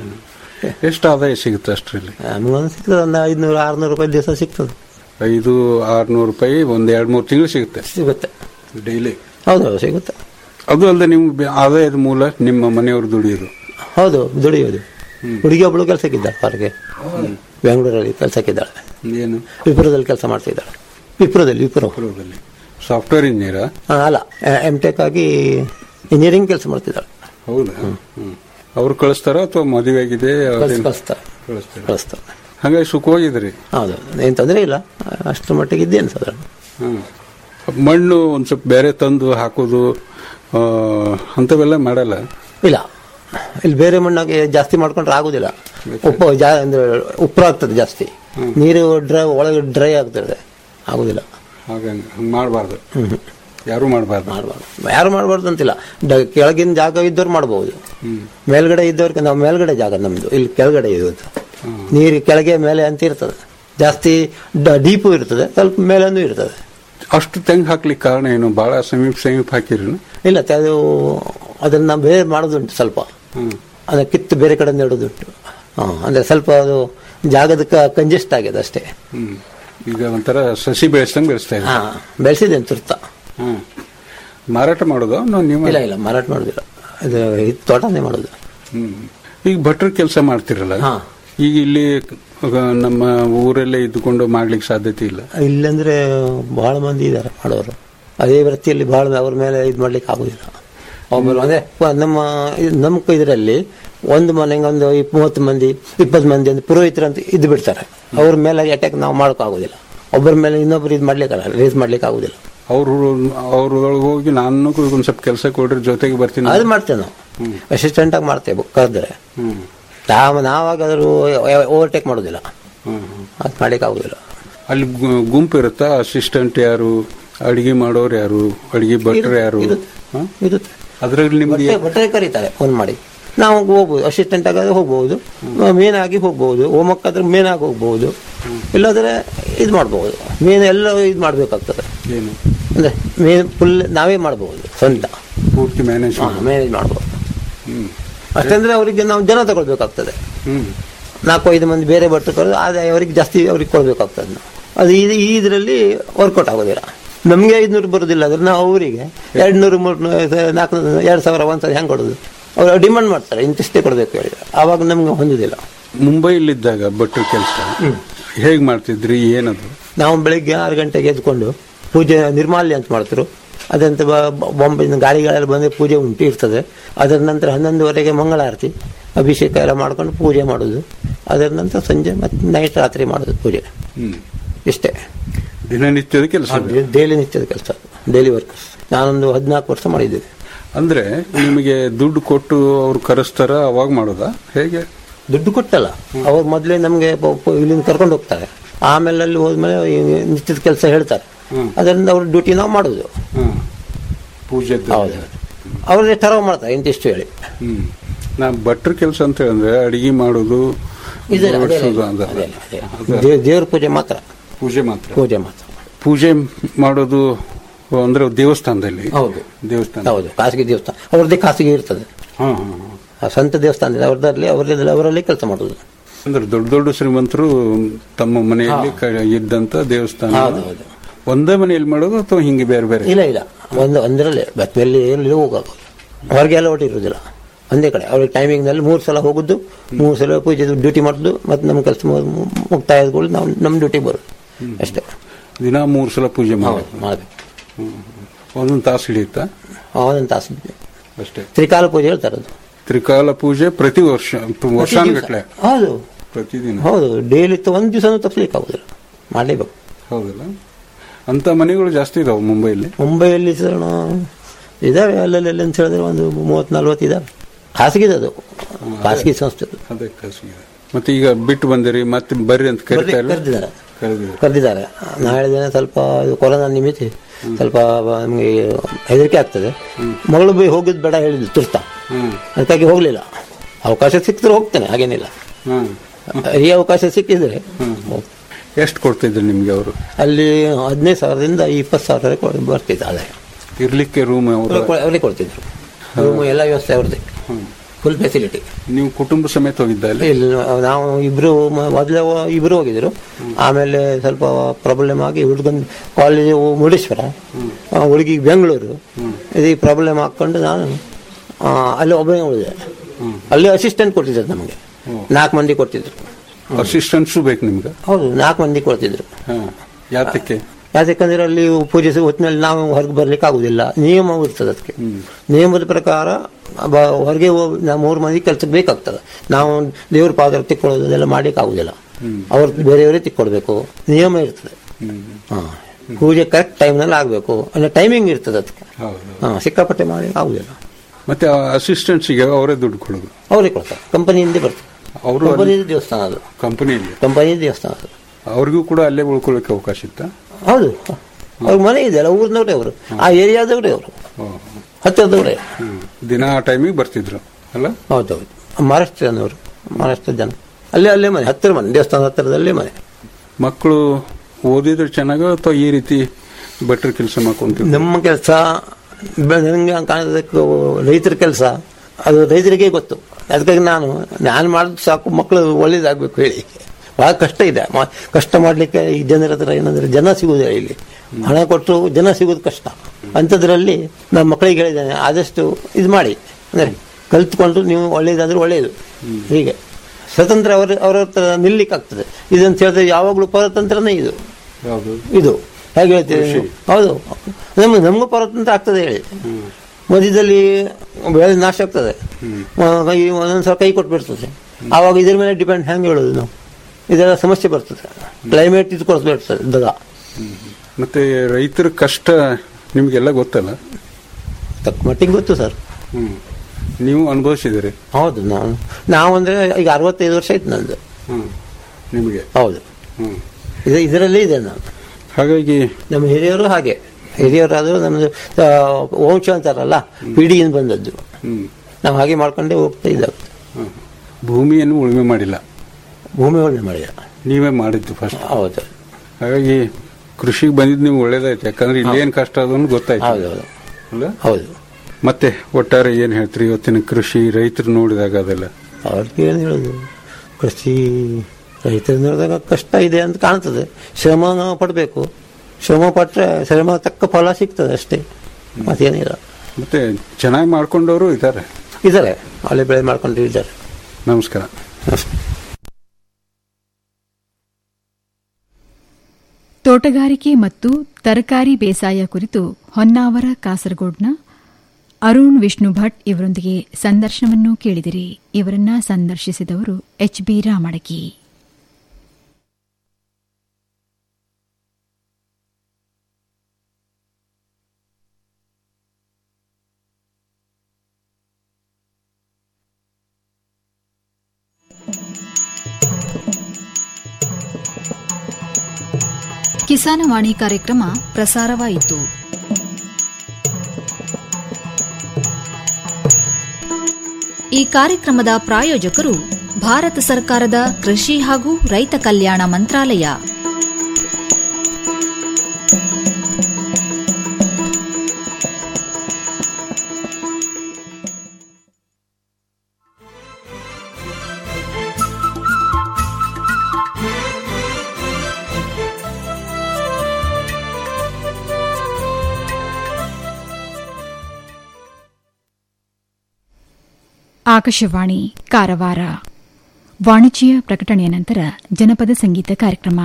ಎಷ್ಟು ಆದಾಯ ಸಿಗುತ್ತೆ ಅಷ್ಟರಲ್ಲಿ ನಮಗೊಂದು ಸಿಗ್ತದೆ ಒಂದು ಐದ್ನೂರು ಆರ್ನೂರು ರೂಪಾಯಿ ದಿವಸ ಸಿಗ್ತದೆ ಐದು ಆರ್ನೂರು ರೂಪಾಯಿ ಒಂದ್ ಎರಡ್ ಮೂರು ತಿಂಗಳು ಸಿಗುತ್ತೆ ಸಿಗುತ್ತೆ ಡೈಲಿ ಹೌದು ಸಿಗುತ್ತೆ ಅದು ಅಲ್ಲದೆ ನಿಮ್ಗೆ ಆದಾಯದ ಮೂಲ ನಿಮ್ಮ ಮನೆಯವರು ದುಡಿಯೋದು ಹೌದು ದುಡಿಯೋದು ಹುಡುಗಿ ಒಬ್ಳು ಕೆಲಸಕ್ಕಿದ್ದಾಳೆ ಹೊರಗೆ ಬೆಂಗಳೂರಲ್ಲಿ ಕೆಲಸಕ್ಕಿದ್ದಾಳೆ ಏನು ವಿಪ್ರದಲ್ಲಿ ಕೆಲಸ ಮಾಡ್ತಿದ್ದಾಳೆ ವಿಪ್ರದಲ್ಲಿ ವಿಪ್ರ ಸಾಫ್ಟ್ವೇರ್ ಇಂಜಿನಿಯರ್ ಆ, ಅಲ್ಲ ಎಮ್ ಟೆಕ್ ಆಗಿ ಇಂಜಿನಿಯರಿಂಗ್ ಕೆಲಸ ಮಾಡ್ತಿದ್ದಾಳೆ ಹೌದಾ ಹ್ಮ್. ಅವ್ರು ಕಳಿಸ್ತಾರ ಅಥವಾ ಮದುವೆ ಆಗಿದೆ ಕಳ್ಸ್- ಕಳಿಸ್ತಾರೆ ಕಳಿಸ್ತಾರೆ ಕಳಿಸ್ತಾರೆ ಹಾಗಾಗಿ ಸುಖವಾಗಿದ್ರಿ ಹೌದು ಏನು ತೊಂದರೆ ಇಲ್ಲ ಅಷ್ಟರ ಮಟ್ಟಿಗೆ ಇದ್ದೇನೆ ಸಾಧಾರಣ ಹ್ಮ್. ಮಣ್ಣು ಒಂದ್ ಸ್ವಲ್ಪ ಬೇರೆ ತಂದು ಹಾಕೋದು ಆ, ಅಂಥವೆಲ್ಲ ಮಾಡಲ್ಲ ಇಲ್ಲ ಇಲ್ಲಿ ಬೇರೆ ಮಣ್ಣಾಗೆ ಜಾಸ್ತಿ ಮಾಡ್ಕೊಂಡ್ರೆ ಆಗುದಿಲ್ಲ ಉಪ್ಪು ಜಾ ಅಂದ್ರೆ ಉಪ್ಪು ಆಗ್ತದೆ ಜಾಸ್ತಿ ನೀರು ಡ್ರೈ ಒಳಗೆ ಡ್ರೈ ಆಗ್ತದೆ ಆಗುದಿಲ್ಲ ಹಾಗಂಗ್ ಹಂಗ್ ಮಾಡಬಾರ್ದು ಹ್ಮ್ ಯಾರು ಮಾಡಬಾರ್ದು ಮಾಡಬಾರ್ದು ಯಾರು ಮಾಡಬಾರ್ದು ಅಂತಿಲ್ಲ ಡ- ಕೆಳಗಿನ ಜಾಗ ಇದ್ದವ್ರು ಮಾಡಬಹುದು ಮೇಲ್ಗಡೆ ಇದ್ದವ್ರಿಗೆ ನಾವು ಮೇಲ್ಗಡೆ ಜಾಗ ನಮ್ದು ಇಲ್ಲಿ ಕೆಳಗಡೆ ಇರೋದು ನೀರು ಕೆಳಗೆ ಮೇಲೆ ಅಂತ ಇರ್ತದೆ ಜಾಸ್ತಿ ಡೀಪು ಇರ್ತದೆ ಸ್ವಲ್ಪ ಮೇಲೂ ಇರ್ತದೆ ಅಷ್ಟು ತೆಂಗು ಹಾಕ್ಲಿಕ್ಕೆ ಕಾರಣ ಏನು ಬಹಳ ಸಮೀಪ ಸಮೀಪ ಹಾಕಿರಿ ಇಲ್ಲ ತ- ಅದು ಅದನ್ನ ಬೇರೆ ಮಾಡೋದುಂಟು ಸ್ವಲ್ಪ ಅದನ್ನ ಕಿತ್ತು ಬೇರೆ ಕಡೆ ನೆಡೋದುಂಟು ಹಾ, ಅಂದ್ರೆ ಸ್ವಲ್ಪ ಅದು ಜಾಗದ ಕಂಜೆಸ್ಟ್ ಆಗಿದೆ ಅಷ್ಟೇ ಹ್ಮ್ ಈಗ ಒಂಥರ ಸಸಿ ಬೆಳೆಸ್ದಂಗ್ ಬೆಳೆಸ್ತಾ ಹಾ ಇದ್ದಾರೆ ಬೆಳೆಸಿದ್ದೇನೆ ತುರ್ತ ಹ್ಮ್ ಮಾರಾಟ ಮಾಡೋದು ನಾವು ನೀವು ಇಲ್ಲ ಇಲ್ಲ ಮಾರಾಟ ಮಾಡೋದಿಲ್ಲ ಇದು ಇದು ತೋಟನೇ ಮಾಡೋದು ಹ್ಮ್ ಈಗ ಭಟ್ರ ಕೆಲಸ ಮಾಡ್ತಿರಲ್ಲ ಈಗ ಇಲ್ಲಿ ಆಗ ನಮ್ಮ ಊರಲ್ಲೇ ಇದ್ದುಕೊಂಡು ಮಾಡ್ಲಿಕ್ಕೆ ಸಾಧ್ಯತೆ ಇಲ್ಲ ಇಲ್ಲಂದ್ರೆ ಬಹಳ ಮಂದಿ ಇದ್ದಾರೆ ಮಾಡೋರು ಅದೇ ವೃತ್ತಿಯಲ್ಲಿ ಬಹಳ ಅವ್ರ ಮೇಲೆ ಇದು ಮಾಡ್ಲಿಕ್ಕೆ ಆಗುದಿಲ್ಲ ಒಬ್ಬರು ಅಂದ್ರೆ ಪ- ನಮ್ಮ ಇದ್- ನಮ್ಮ ಇದರಲ್ಲಿ ಒಂದು ಮನೆಗೆ ಒಂದು ಇಪ್- ಮೂವತ್ತು ಮಂದಿ ಇಪ್ಪತ್ತು ಮಂದಿ ಒಂದು ಪುರೋಹಿತರು ಅಂತ ಇದ್ದು ಬಿಡ್ತಾರೆ ಅವ್ರ ಮೇಲೆ ಅಟ್ಯಾಕ್ ನಾವು ಮಾಡೋಕೆ ಆಗುದಿಲ್ಲ ಒಬ್ಬರ ಮೇಲೆ ಇನ್ನೊಬ್ರು ಇದು ಮಾಡ್ಲಿಕ್ಕೆ ರೇಸ್ ಮಾಡ್ಲಿಕ್ಕೆ ಆಗುದಿಲ್ಲ ಅವ್ರು ಅವ್ರೊಳಗೆ ಹೋಗಿ ನಾನು ಒಂದ್ ಸ್ವಲ್ಪ ಕೆಲಸ ಕೊಡ್ರಿ ಜೊತೆಗೆ ಬರ್ತೀನಿ ಅದು ಮಾಡ್ತೇವೆ ನಾವು ಅಸಿಸ್ಟೆಂಟ್ ಆಗಿ ಮಾಡ್ತೇವೆ ಕರೆದ್ರೆ ಹ್ಮ್ ನಾವು ನಾವಾಗಾದ್ರೂ ಓವರ್ಟೇಕ್ ಮಾಡೋದಿಲ್ಲ ಹ್ಮ್ ಅದು ಮಾಡ್ಲಿಕ್ಕೆ ಆಗುದಿಲ್ಲ ಅಲ್ಲಿ ಗು- ಗುಂಪು ಇರುತ್ತಾ ಅಸಿಸ್ಟೆಂಟ್ ಯಾರು ಅಡಿಗೆ ಮಾಡೋರು ಯಾರು ಅಡಿಗೆ ಭಟ್ರು ಯಾರು ಹ? ಇರುತ್ತೆ ಅದ್ರಲ್ಲಿ ನಿಮ್ಗೆ ಬಟ್ಟೆ ಬಟ್ಟೆ ಕರೀತಾರೆ ಫೋನ್ ಮಾಡಿ ನಾವು ಹೋಗ್ಬೋದು ಅಸಿಸ್ಟೆಂಟ್ ಆಗಾದ್ರೆ ಹೋಗ್ಬೋದು ಮೇನ್ ಆಗಿ ಹೋಗ್ಬೋದು ಹೋಮಕ್ಕಾದ್ರೆ ಮೇನ್ ಆಗಿ ಹೋಗ್ಬೋದು ಇಲ್ಲಾಂದ್ರೆ ಇದು ಮಾಡ್ಬೋದು ಮೇನ್ ಎಲ್ಲ ಇದು ಮಾಡ್ಬೇಕಾಗ್ತದೆ ಏನು ಅಂದ್ರೆ ಮೇನ್ ಫುಲ್ ನಾವೇ ಮಾಡ್ಬೋದು ಸ್ವಂತ ಪೂರ್ತಿ ಮ್ಯಾನೇಜ್ ಮ್ಯಾನೇಜ್ ಮಾಡ್ಬೋದು ಹ್ಮ್ ಅಷ್ಟಂದ್ರೆ ಅವರಿಗೆ ನಾವು ಜನ ತಗೊಳ್ಬೇಕಾಗ್ತದೆ ಹ್ಮ್ ನಾಲ್ಕು ಐದು ಮಂದಿ ಬೇರೆ ಭಟ್ರು ಕರೆದು ಆದಾಯ ಅವರಿಗೆ ಜಾಸ್ತಿ ಅವ್ರಿಗೆ ಕೊಡ್ಬೇಕಾಗ್ತದೆ ನಾವು ಅದು ಇದು ಈ ಇದರಲ್ಲಿ ವರ್ಕೌಟ್ ಆಗೋದಿಲ್ಲ ನಮಗೆ ಐದುನೂರು ಬರೋದಿಲ್ಲ ಅಂದ್ರೆ ನಾವು ಅವರಿಗೆ ಎರಡು ನೂರು ಮೂರು ನಾಲ್ಕು ಎರಡು ಸಾವಿರ ಒಂದ್ಸಲ ಹೆಂಗೆ ಕೊಡೋದು ಅವರು ಡಿಮಾಂಡ್ ಮಾಡ್ತಾರೆ ಇಂತಿಷ್ಟೇ ಕೊಡಬೇಕು ಹೇಳಿದ್ರೆ ಆವಾಗ ನಮ್ಗೆ ಹೊಂದುದಿಲ್ಲ ಮುಂಬೈಲಿದ್ದಾಗ ಭಟ್ರ ಕೆಲಸ ಹೇಗ್ ಮಾಡ್ತಿದ್ರಿ ಏನದು ನಾವು ಬೆಳಿಗ್ಗೆ ಆರು ಗಂಟೆಗೆ ಎದ್ಕೊಂಡು ಪೂಜೆ ನಿರ್ಮಾಲ್ಯ ಅಂತ ಮಾಡ್ತಾರೆ ಅದಂತ ಬಾಂಬೆಯಿಂದ ಗಾಡಿಗಳೆಲ್ಲ ಬಂದರೆ ಪೂಜೆ ಉಂಟು ಇರ್ತದೆ ಅದರ ನಂತರ ಹನ್ನೊಂದುವರೆಗೆ ಮಂಗಳಾರತಿ ಅಭಿಷೇಕ ಎಲ್ಲ ಮಾಡ್ಕೊಂಡು ಪೂಜೆ ಮಾಡೋದು ಅದರ ನಂತರ ಸಂಜೆ ಮತ್ತೆ ನೈಟ್ ರಾತ್ರಿ ಮಾಡೋದು ಪೂಜೆ ಹ್ಮ್ ಇಷ್ಟೇ ದಿನನಿತ್ಯದ ಕೆಲಸ ಡೈಲಿ ನಿತ್ಯದ ಕೆಲಸ ಡೈಲಿ ವರ್ಕರ್ಸ್ ನಾನೊಂದು ಹದಿನಾಲ್ಕು ವರ್ಷ ಮಾಡಿದ್ದೇನೆ ಅಂದ್ರೆ ನಿಮಗೆ ದುಡ್ಡು ಕೊಟ್ಟು ಅವ್ರು ಕರೆಸ್ತಾರ ಅವಾಗ ಮಾಡೋದಾ ಹೇಗೆ ದುಡ್ಡು ಕೊಟ್ಟಲ್ಲ ಅವ್ರು ಮೊದಲೇ ನಮಗೆ ಇಲ್ಲಿಂದ ಕರ್ಕೊಂಡು ಹೋಗ್ತಾರೆ ಆಮೇಲೆ ಅಲ್ಲಿ ಹೋದ್ಮೇಲೆ ಈ ನಿತ್ಯದ ಕೆಲಸ ಹೇಳ್ತಾರೆ ಅದರಿಂದ ಅವ್ರ ಡ್ಯೂಟಿ ನಾವು ಮಾಡೋದು ಹ್ಮ್ ಪೂಜೆ ಹೌದು ಅವ್ರದೇ ಟರ್ವ್ ಮಾಡ್ತಾರೆ ಇಂತಿಷ್ಟು ಹೇಳಿ ಹ್ಮ್ ನಾ ಭಟ್ರ ಕೆಲಸ ಅಂತ ಹೇಳಿದ್ರೆ ಅಡಿಗೆ ಮಾಡೋದು ಇದೆ, ಅದೇ, ಬಡಿಸೋದು ಅದೇ, ಅದಲ್ಲ. ಅದೇ, ಅದು ದೇವ್- ದೇವ್ರ ಪೂಜೆ ಮಾತ್ರ ಪೂಜೆ ಮಾತ್ರ ಪೂಜೆ ಮಾತ್ರ ಪೂಜೆ ಮಾಡೋದು ಅಂದ್ರೆ ದೇವಸ್ಥಾನದಲ್ಲಿ ಹೌದು ದೇವಸ್ಥಾನ ಹೌದು ಖಾಸಗಿ ದೇವಸ್ಥಾನ ಅವ್ರದ್ದೇ ಖಾಸಗಿ ಇರ್ತದೆ ಹಾ ಹಾ ಹಾ. ಆ ಸ್ವಂತ ದೇವಸ್ಥಾನ ಇದೆ ಅವ್ರದ್ರಲ್ಲಿ ಅವರಲ್ಲಿ ಅವರಲ್ಲಿ ಕೆಲಸ ಮಾಡೋದು ಅಂದ್ರೆ ದೊಡ್ಡ ದೊಡ್ಡ ಶ್ರೀಮಂತರು ತಮ್ಮ ಮನೆಯಲ್ಲಿ ಕ- ಇದ್ದಂತ ದೇವಸ್ಥಾನ ಹೌದು, ಹೌದು. ಒಂದೇ ಮನೆಯಲ್ಲಿ ಮಾಡೋದು ಅಥವಾ ಹಿಂಗೆ ಬೇರೆ ಬೇರೆ ಇಲ್ಲ ಇಲ್ಲ ಒಂದು ಒಂದರಲ್ಲೇ ಬಟ್ ಎಲ್ಲಿ ಎಲ್ಲಿ ಹೋಗೋದು ಹೊರಗೆ ಎಲ್ಲ ಒಟ್ಟಿರುವುದಿಲ್ಲ ಒಂದೇ ಕಡೆ ಅವ್ರಿಗೆ ಟೈಮಿಂಗ್ನಲ್ಲಿ ಮೂರು ಸಲ ಹೋಗುದು ಮೂರು ಸಲ ಪೂಜೆ ಡ್ಯೂಟಿ ಮಾಡೋದು ಮತ್ತೆ ನಮ್ಮ ಕೆಲಸ ಮುಕ್ತಾಯ ಆದ್ಕೊಳ್ಳಿ ನಾವು ನಮ್ಮ ಡ್ಯೂಟಿ ಬರೋದು ಅಷ್ಟೇ ದಿನ ಮೂರು ಸಲ ಪೂಜೆ ಮಾಡೋದು ಹೌದು ಮಾಡಬೇಕು ಒಂದೊಂದು ತಾಸು ಹಿಡಿಯುತ್ತಾ ಒಂದೊಂದು ತಾಸು ಅಷ್ಟೇ ತ್ರಿಕಾಲ ಪೂಜೆ ಹೇಳ್ತಾರೆ ಅದು ತ್ರಿಕಾಲ ಪೂಜೆ ಪ್ರತಿ ವರ್ಷ ವರ್ಷಾನುಗಟ್ಲೆ ಹೌದು ಪ್ರತಿದಿನ ಹೌದು ಡೈಲಿ ಒಂದು ದಿವಸ ತಪ್ಪಿಸ್ಲಿಕ್ಕೆ ಆಗುದಿಲ್ಲ ಮಾಡಲೇಬೇಕು ಹೌದಲ್ಲ ಅಂತ ಮನೆಗಳು ಜಾಸ್ತಿ ಇದಾವೆ ಮುಂಬೈಲಿ ಮುಂಬೈಯಲ್ಲಿ ಸರ್ ಇದಾವೆ ಅಲ್ಲಲ್ಲಿ ಅಂತ ಹೇಳಿದ್ರೆ ಒಂದು ಮೂವತ್ತು ನಲ್ವತ್ತು ಇದಾವೆ ಖಾಸಗಿದು ಅದು ಖಾಸಗಿ ಸಂಸ್ಥೆ ಅದು. ಅದೇ ಖಾಸಗಿ ಮತ್ತೆ ಈಗ ಬಿಟ್ಟು ಬಂದಿರಿ ಮತ್ತೆ ಬರ್ರಿ ಅಂತ ಕರಿತಾ ಇಲ್ಲ ಕರೆದಿದ್ದಾರೆ ಕರೆದಿದ್ದಾರೆ ಕರೆದಿದ್ದಾರೆ ನಾಳೆ ದಿನ ಸ್ವಲ್ಪ ಇದು ಕೊರೋನಾ ನಿಮಿತ್ತ ಸ್ವಲ್ಪ ನಮಗೆ ಹೆದರಿಕೆ ಆಗ್ತದೆ ಮಗಳು ಬೈ ಹೋಗಿದ್ ಬೇಡ ಹೇಳಿದ್ಲು ತುರ್ತ ಹ್ಮ್ ಅದಕ್ಕಾಗಿ ಹೋಗ್ಲಿಲ್ಲ ಅವಕಾಶ ಸಿಕ್ಕಿದ್ರೆ ಹೋಗ್ತೇನೆ ಹಾಗೇನಿಲ್ಲ ಹ್ಮ್ ಈ ಅವಕಾಶ ಸಿಕ್ಕಿದ್ರೆ ಹೋಗ್ತೇನೆ. ಎಷ್ಟು ಕೊಡ್ತಿದ್ರು ನಿಮ್ಗೆ ಅವರು ಅಲ್ಲಿ ಹದಿನೈದು ಸಾವಿರದಿಂದ ಇಪ್ಪತ್ತು ಸಾವಿರ ಬರ್ತಿತ್ತು ಆದಾಯ ಇರ್ಲಿಕ್ಕೆ ರೂಮ್ ಅವರು ಅವರೇ ಕೊಡ್ತಿದ್ರು ರೂಮ್ ಎಲ್ಲ ವ್ಯವಸ್ಥೆ ಅವ್ರದ್ದೇ ಫುಲ್ ಫೆಸಿಲಿಟಿ ನೀವು ಕುಟುಂಬ ಸಮೇತ ಹೋಗಿದ್ದ ಅಲ್ಲಿ ಇಲ್ಲಿ ನಾವು ಇಬ್ರು ಮ- ಮೊದಲೇ ಹೋ- ಇಬ್ರು ಹೋಗಿದ್ರು ಆಮೇಲೆ ಸ್ವಲ್ಪ ಪ್ರಾಬ್ಲಮ್ ಆಗಿ ಹುಡುಗನ್ ಕಾಲೇಜ್ ಮುರುಡೇಶ್ವರ ಆ, ಹುಡುಗಿಗೆ ಬೆಂಗಳೂರು ಇದು ಪ್ರಾಬ್ಲಮ್ ಹಾಕೊಂಡು ನಾನು ಆ, ಅಲ್ಲಿ ಒಬ್ಬನೇ ಉಳಿದೆ ಅಲ್ಲಿ ಅಸಿಸ್ಟೆಂಟ್ ಕೊಡ್ತಿದ್ರು ನಮಗೆ ನಾಲ್ಕು ಮಂದಿ ಕೊಡ್ತಿದ್ರು ಅಸಿಸ್ಟೆಂಟ್ಸು ಬೇಕು ನಿಮ್ಗೆ ಹೌದು ನಾಲ್ಕು ಮಂದಿ ಕೊಡ್ತಿದ್ರು ಹಾ ಯಾತಕ್ಕೆ ಯಾಕಂದ್ರೆ ಅಲ್ಲಿ ಪೂಜಿಸುವ ಹೊತ್ತಿನಲ್ಲಿ ನಾವು ಹೊರಗೆ ಬರ್ಲಿಕ್ಕೆ ಆಗುದಿಲ್ಲ ನಿಯಮ ಇರ್ತದೆ ಅದಕ್ಕೆ ನಿಯಮದ ಪ್ರಕಾರ ಬ- ಹೊರಗೆ ಹೋಗ್- ನಾವು ಮೂರು ಮಂದಿ ಕೆಲ್ಸಕ್ಕೆ ಬೇಕಾಗ್ತದೆ ನಾವು ದೇವ್ರ ಪಾದ ತಿಕ್ಕೊಳ್ಳೋದು ಅದೆಲ್ಲ ಮಾಡ್ಲಿಕ್ಕೆ ಆಗುದಿಲ್ಲ ಅವ್ರ ಬೇರೆಯವರೇ ತಿಕ್ಕೊಡ್ಬೇಕು ನಿಯಮ ಇರ್ತದೆ ಹಾ ಪೂಜೆ ಕರೆಕ್ಟ್ ಟೈಮ್ನಲ್ಲಿ ಆಗಬೇಕು ಅಂದ್ರೆ ಟೈಮಿಂಗ್ ಇರ್ತದೆ ಅದಕ್ಕೆ ಹೌದು ಹಾ ಸಿಕ್ಕಾಪಟ್ಟೆ ಮಾಡಿ ಆಗುದಿಲ್ಲ ಮತ್ತೆ ಅಸಿಸ್ಟೆಂಟ್ಸಿಗೆ ಅವರೇ ದುಡ್ಡು ಕೊಡೋದು ಅವ್ರಿಗೆ ಕೊಡ್ತಾರೆ ಕಂಪನಿಯಿಂದ ಬರ್ತದೆ ಅವರು ಕಂಪನಿ ದೇವಸ್ಥಾನ ಅದು ಕಂಪನಿಯಲ್ಲಿ ಕಂಪನಿ ದೇವಸ್ಥಾನ ಅದು ಅವ್ರಿಗೂ ಕೂಡ ಅಲ್ಲೇ ಉಳ್ಕೊಳ್ಳೋಕೆ ಅವಕಾಶ ಇತ್ತ ಹೌದು ಅವ್ರ ಮನೆ ಇದೆ ಅಲ್ಲ ಊರಿನವ್ರೆ ಅವರು ಆ ಏರಿಯಾದವ್ರೆ ಅವರು ಹತ್ತಿರದವ್ರೆ ದಿನ ಆ ಟೈಮಿಗೆ ಬರ್ತಿದ್ರು ಅಲ್ಲ ಹೌದೌದು ಮಹಾರಾಷ್ಟ್ರನವರು ಮಹಾರಾಷ್ಟ್ರ ಜನ ಅಲ್ಲೇ ಅಲ್ಲೇ ಮನೆ ಹತ್ತಿರ ಮನೆ ದೇವಸ್ಥಾನ ಹತ್ತಿರದಲ್ಲೇ ಮನೆ ಮಕ್ಕಳು ಓದಿದ್ರೆ ಚೆನ್ನಾಗ ಅಥವಾ ಈ ರೀತಿ ಭಟ್ರ ಕೆಲಸ ಮಾಡ್ಕೊಂತೀವಿ ನಮ್ಮ ಕೆಲಸ ನನಗೆ ಕಾಣೋದಕ್ಕೆ ರೈತರ ಕೆಲಸ ಅದು ರೈತರಿಗೆ ಗೊತ್ತು ಅದಕ್ಕಾಗಿ ನಾನು ನಾನು ಮಾಡಿದ್ ಸಾಕು ಮಕ್ಕಳು ಒಳ್ಳೇದಾಗಬೇಕು ಹೇಳಿ ಬಹಳ ಕಷ್ಟ ಇದೆ ಮ- ಕಷ್ಟ ಮಾಡಲಿಕ್ಕೆ ಈ ಜನರ ಹತ್ರ ಏನಂದ್ರೆ ಜನ ಸಿಗುವುದಿಲ್ಲ ಇಲ್ಲಿ ಹಣ ಕೊಟ್ಟು ಜನ ಸಿಗೋದು ಕಷ್ಟ ಅಂಥದ್ರಲ್ಲಿ ನಾನು ಮಕ್ಕಳಿಗೆ ಹೇಳಿದ್ದೇನೆ ಆದಷ್ಟು ಇದು ಮಾಡಿ ಅಂದರೆ ಕಲ್ತ್ಕೊಂಡು ನೀವು ಒಳ್ಳೇದಾದ್ರೆ ಒಳ್ಳೆಯದು ಹೀಗೆ ಸ್ವತಂತ್ರ ಅವರ ಅವರ ಹತ್ರ ನಿಲ್ಲಿಕ್ಕಾಗ್ತದೆ ಇದಂತ ಹೇಳಿದ್ರೆ ಯಾವಾಗಲೂ ಪರತಂತ್ರನೇ ಇದು ಯಾವುದು ಇದು ಹೇಗೆ ಹೇಳ್ತೀವಿ ನೀವು? ಹೌದು ನಮ್ಗೆ ನಮಗೂ ಪರತಂತ್ರ ಆಗ್ತದೆ ಹೇಳಿ ಮಧ್ಯದಲ್ಲಿ ಬೆಳೆ ನಾಶ ಆಗ್ತದೆ ಮ- ಕೈ ಒಂದೊಂದ್ಸಲ ಕೈ ಕೊಟ್ಬಿಡ್ತದೆ ಆವಾಗ ಇದ್ರ ಮೇಲೆ ಡಿಪೆಂಡ್ ಹೆಂಗೆ ಹೇಳೋದು ನಾವು ಇದೆಲ್ಲ ಸಮಸ್ಯೆ ಬರ್ತದೆ ಕ್ಲೈಮೇಟ್ ಇದು ಕೊಡ್ಬಿಡ್ತದೆ ದಗ ಮತ್ತೆ ರೈತರ ಕಷ್ಟ ನಿಮಗೆಲ್ಲ ಗೊತ್ತಲ್ಲ ತಕ್ಕ ಮಟ್ಟಿಗೆ ಗೊತ್ತು ಸರ್ ಹ್ಮ್ ನೀವು ಅನುಭವಿಸಿದಿರಿ ಹೌದು ನಾವು ನಾವು ಅಂದ್ರೆ ಈಗ ಅರವತ್ತೈದು ವರ್ಷ ಆಯ್ತು ನಂದು ಹ್ಮ್ ನಿಮಗೆ ಹೌದು ಹ್ಮ್ ಇದು ಇದರಲ್ಲೇ ಇದೆ ನಾನು ಹಾಗಾಗಿ ನಮ್ಮ ಹಿರಿಯರು ಹಾಗೆ ಹಿರಿಯರಾದರೂ ನಮ್ಮದು ಆ, ವಂಶ ಅಂತಾರಲ್ಲ ಪಿಡಿಯಿಂದ ಬಂದದ್ದು ಹ್ಮ್ ನಾವು ಹಾಗೆ ಮಾಡ್ಕೊಂಡೇ ಹೋಗ್ತಾ ಇದ್ದಾವೆ ಹ್ಮ್. ಭೂಮಿಯನ್ನು ಉಳುಮೆ ಮಾಡಿಲ್ಲ ಭೂಮಿ ಒಳ್ಳೆ ಮಾಡಿದ ನೀವೇ ಮಾಡಿದ್ದು ಫಸ್ಟ್ ಹೌದು ಹಾಗಾಗಿ ಕೃಷಿಗೆ ಬಂದಿದ್ದು ನೀವು ಒಳ್ಳೇದಾಯ್ತು ಯಾಕಂದ್ರೆ ಇಲ್ಲೇನ್ ಕಷ್ಟ ಅದನ್ನು ಗೊತ್ತಾಯ್ತು ಹೌದೌದು ಅಲ್ಲ ಹೌದು ಮತ್ತೆ ಒಟ್ಟಾರೆ ಏನ್ ಹೇಳ್ತೀರಿ ಇವತ್ತಿನ ಕೃಷಿ ರೈತರು ನೋಡಿದಾಗ ಅದೆಲ್ಲ ಅವ್ರಿಗೆ ಏನು ಹೇಳೋದು ಕೃಷಿ ರೈತರು ನೋಡಿದಾಗ ಕಷ್ಟ ಇದೆ ಅಂತ ಕಾಣ್ತದೆ ಶ್ರಮ ನಾವು ಪಡಬೇಕು ಶ್ರಮ ಪಟ್ಟರೆ ಶ್ರಮ ತಕ್ಕ ಫಲ ಸಿಗ್ತದೆ ಅಷ್ಟೇ ಮತ್ತೇನಿಲ್ಲ ಮತ್ತೆ ಚೆನ್ನಾಗಿ ಮಾಡ್ಕೊಂಡವರು ಇದ್ದಾರೆ ಇದ್ದಾರೆ ಅಲ್ಲಿ ಬೆಳೆ ಮಾಡ್ಕೊಂಡು ಇದ್ದಾರೆ ನಮಸ್ಕಾರ ತೋಟಗಾರಿಕೆ ಮತ್ತು ತರಕಾರಿ ಬೇಸಾಯ ಕುರಿತು ಹೊನ್ನಾವರ ಕಾಸರಗೋಡ್ನ ಅರುಣ್ ವಿಷ್ಣು ಭಟ್ ಇವರೊಂದಿಗೆ ಸಂದರ್ಶನವನ್ನು ಕೇಳಿದಿರಿ ಇವರನ್ನ ಸಂದರ್ಶಿಸಿದವರು ಎಚ್ ಬಿ ರಾಮಡಗಿ ಕಿಸಾನವಾಣಿ ಕಾರ್ಯಕ್ರಮ ಪ್ರಸಾರವಾಯಿತು ಈ ಕಾರ್ಯಕ್ರಮದ ಪ್ರಾಯೋಜಕರು ಭಾರತ ಸರ್ಕಾರದ ಕೃಷಿ ಹಾಗೂ ರೈತ ಕಲ್ಯಾಣ ಮಂತ್ರಾಲಯ ಆಕಾಶವಾಣಿ ಕಾರವಾರ ವಾಣಿಜ್ಯ ಪ್ರಕಟಣೆಯ ನಂತರ ಜನಪದ ಸಂಗೀತ ಕಾರ್ಯಕ್ರಮ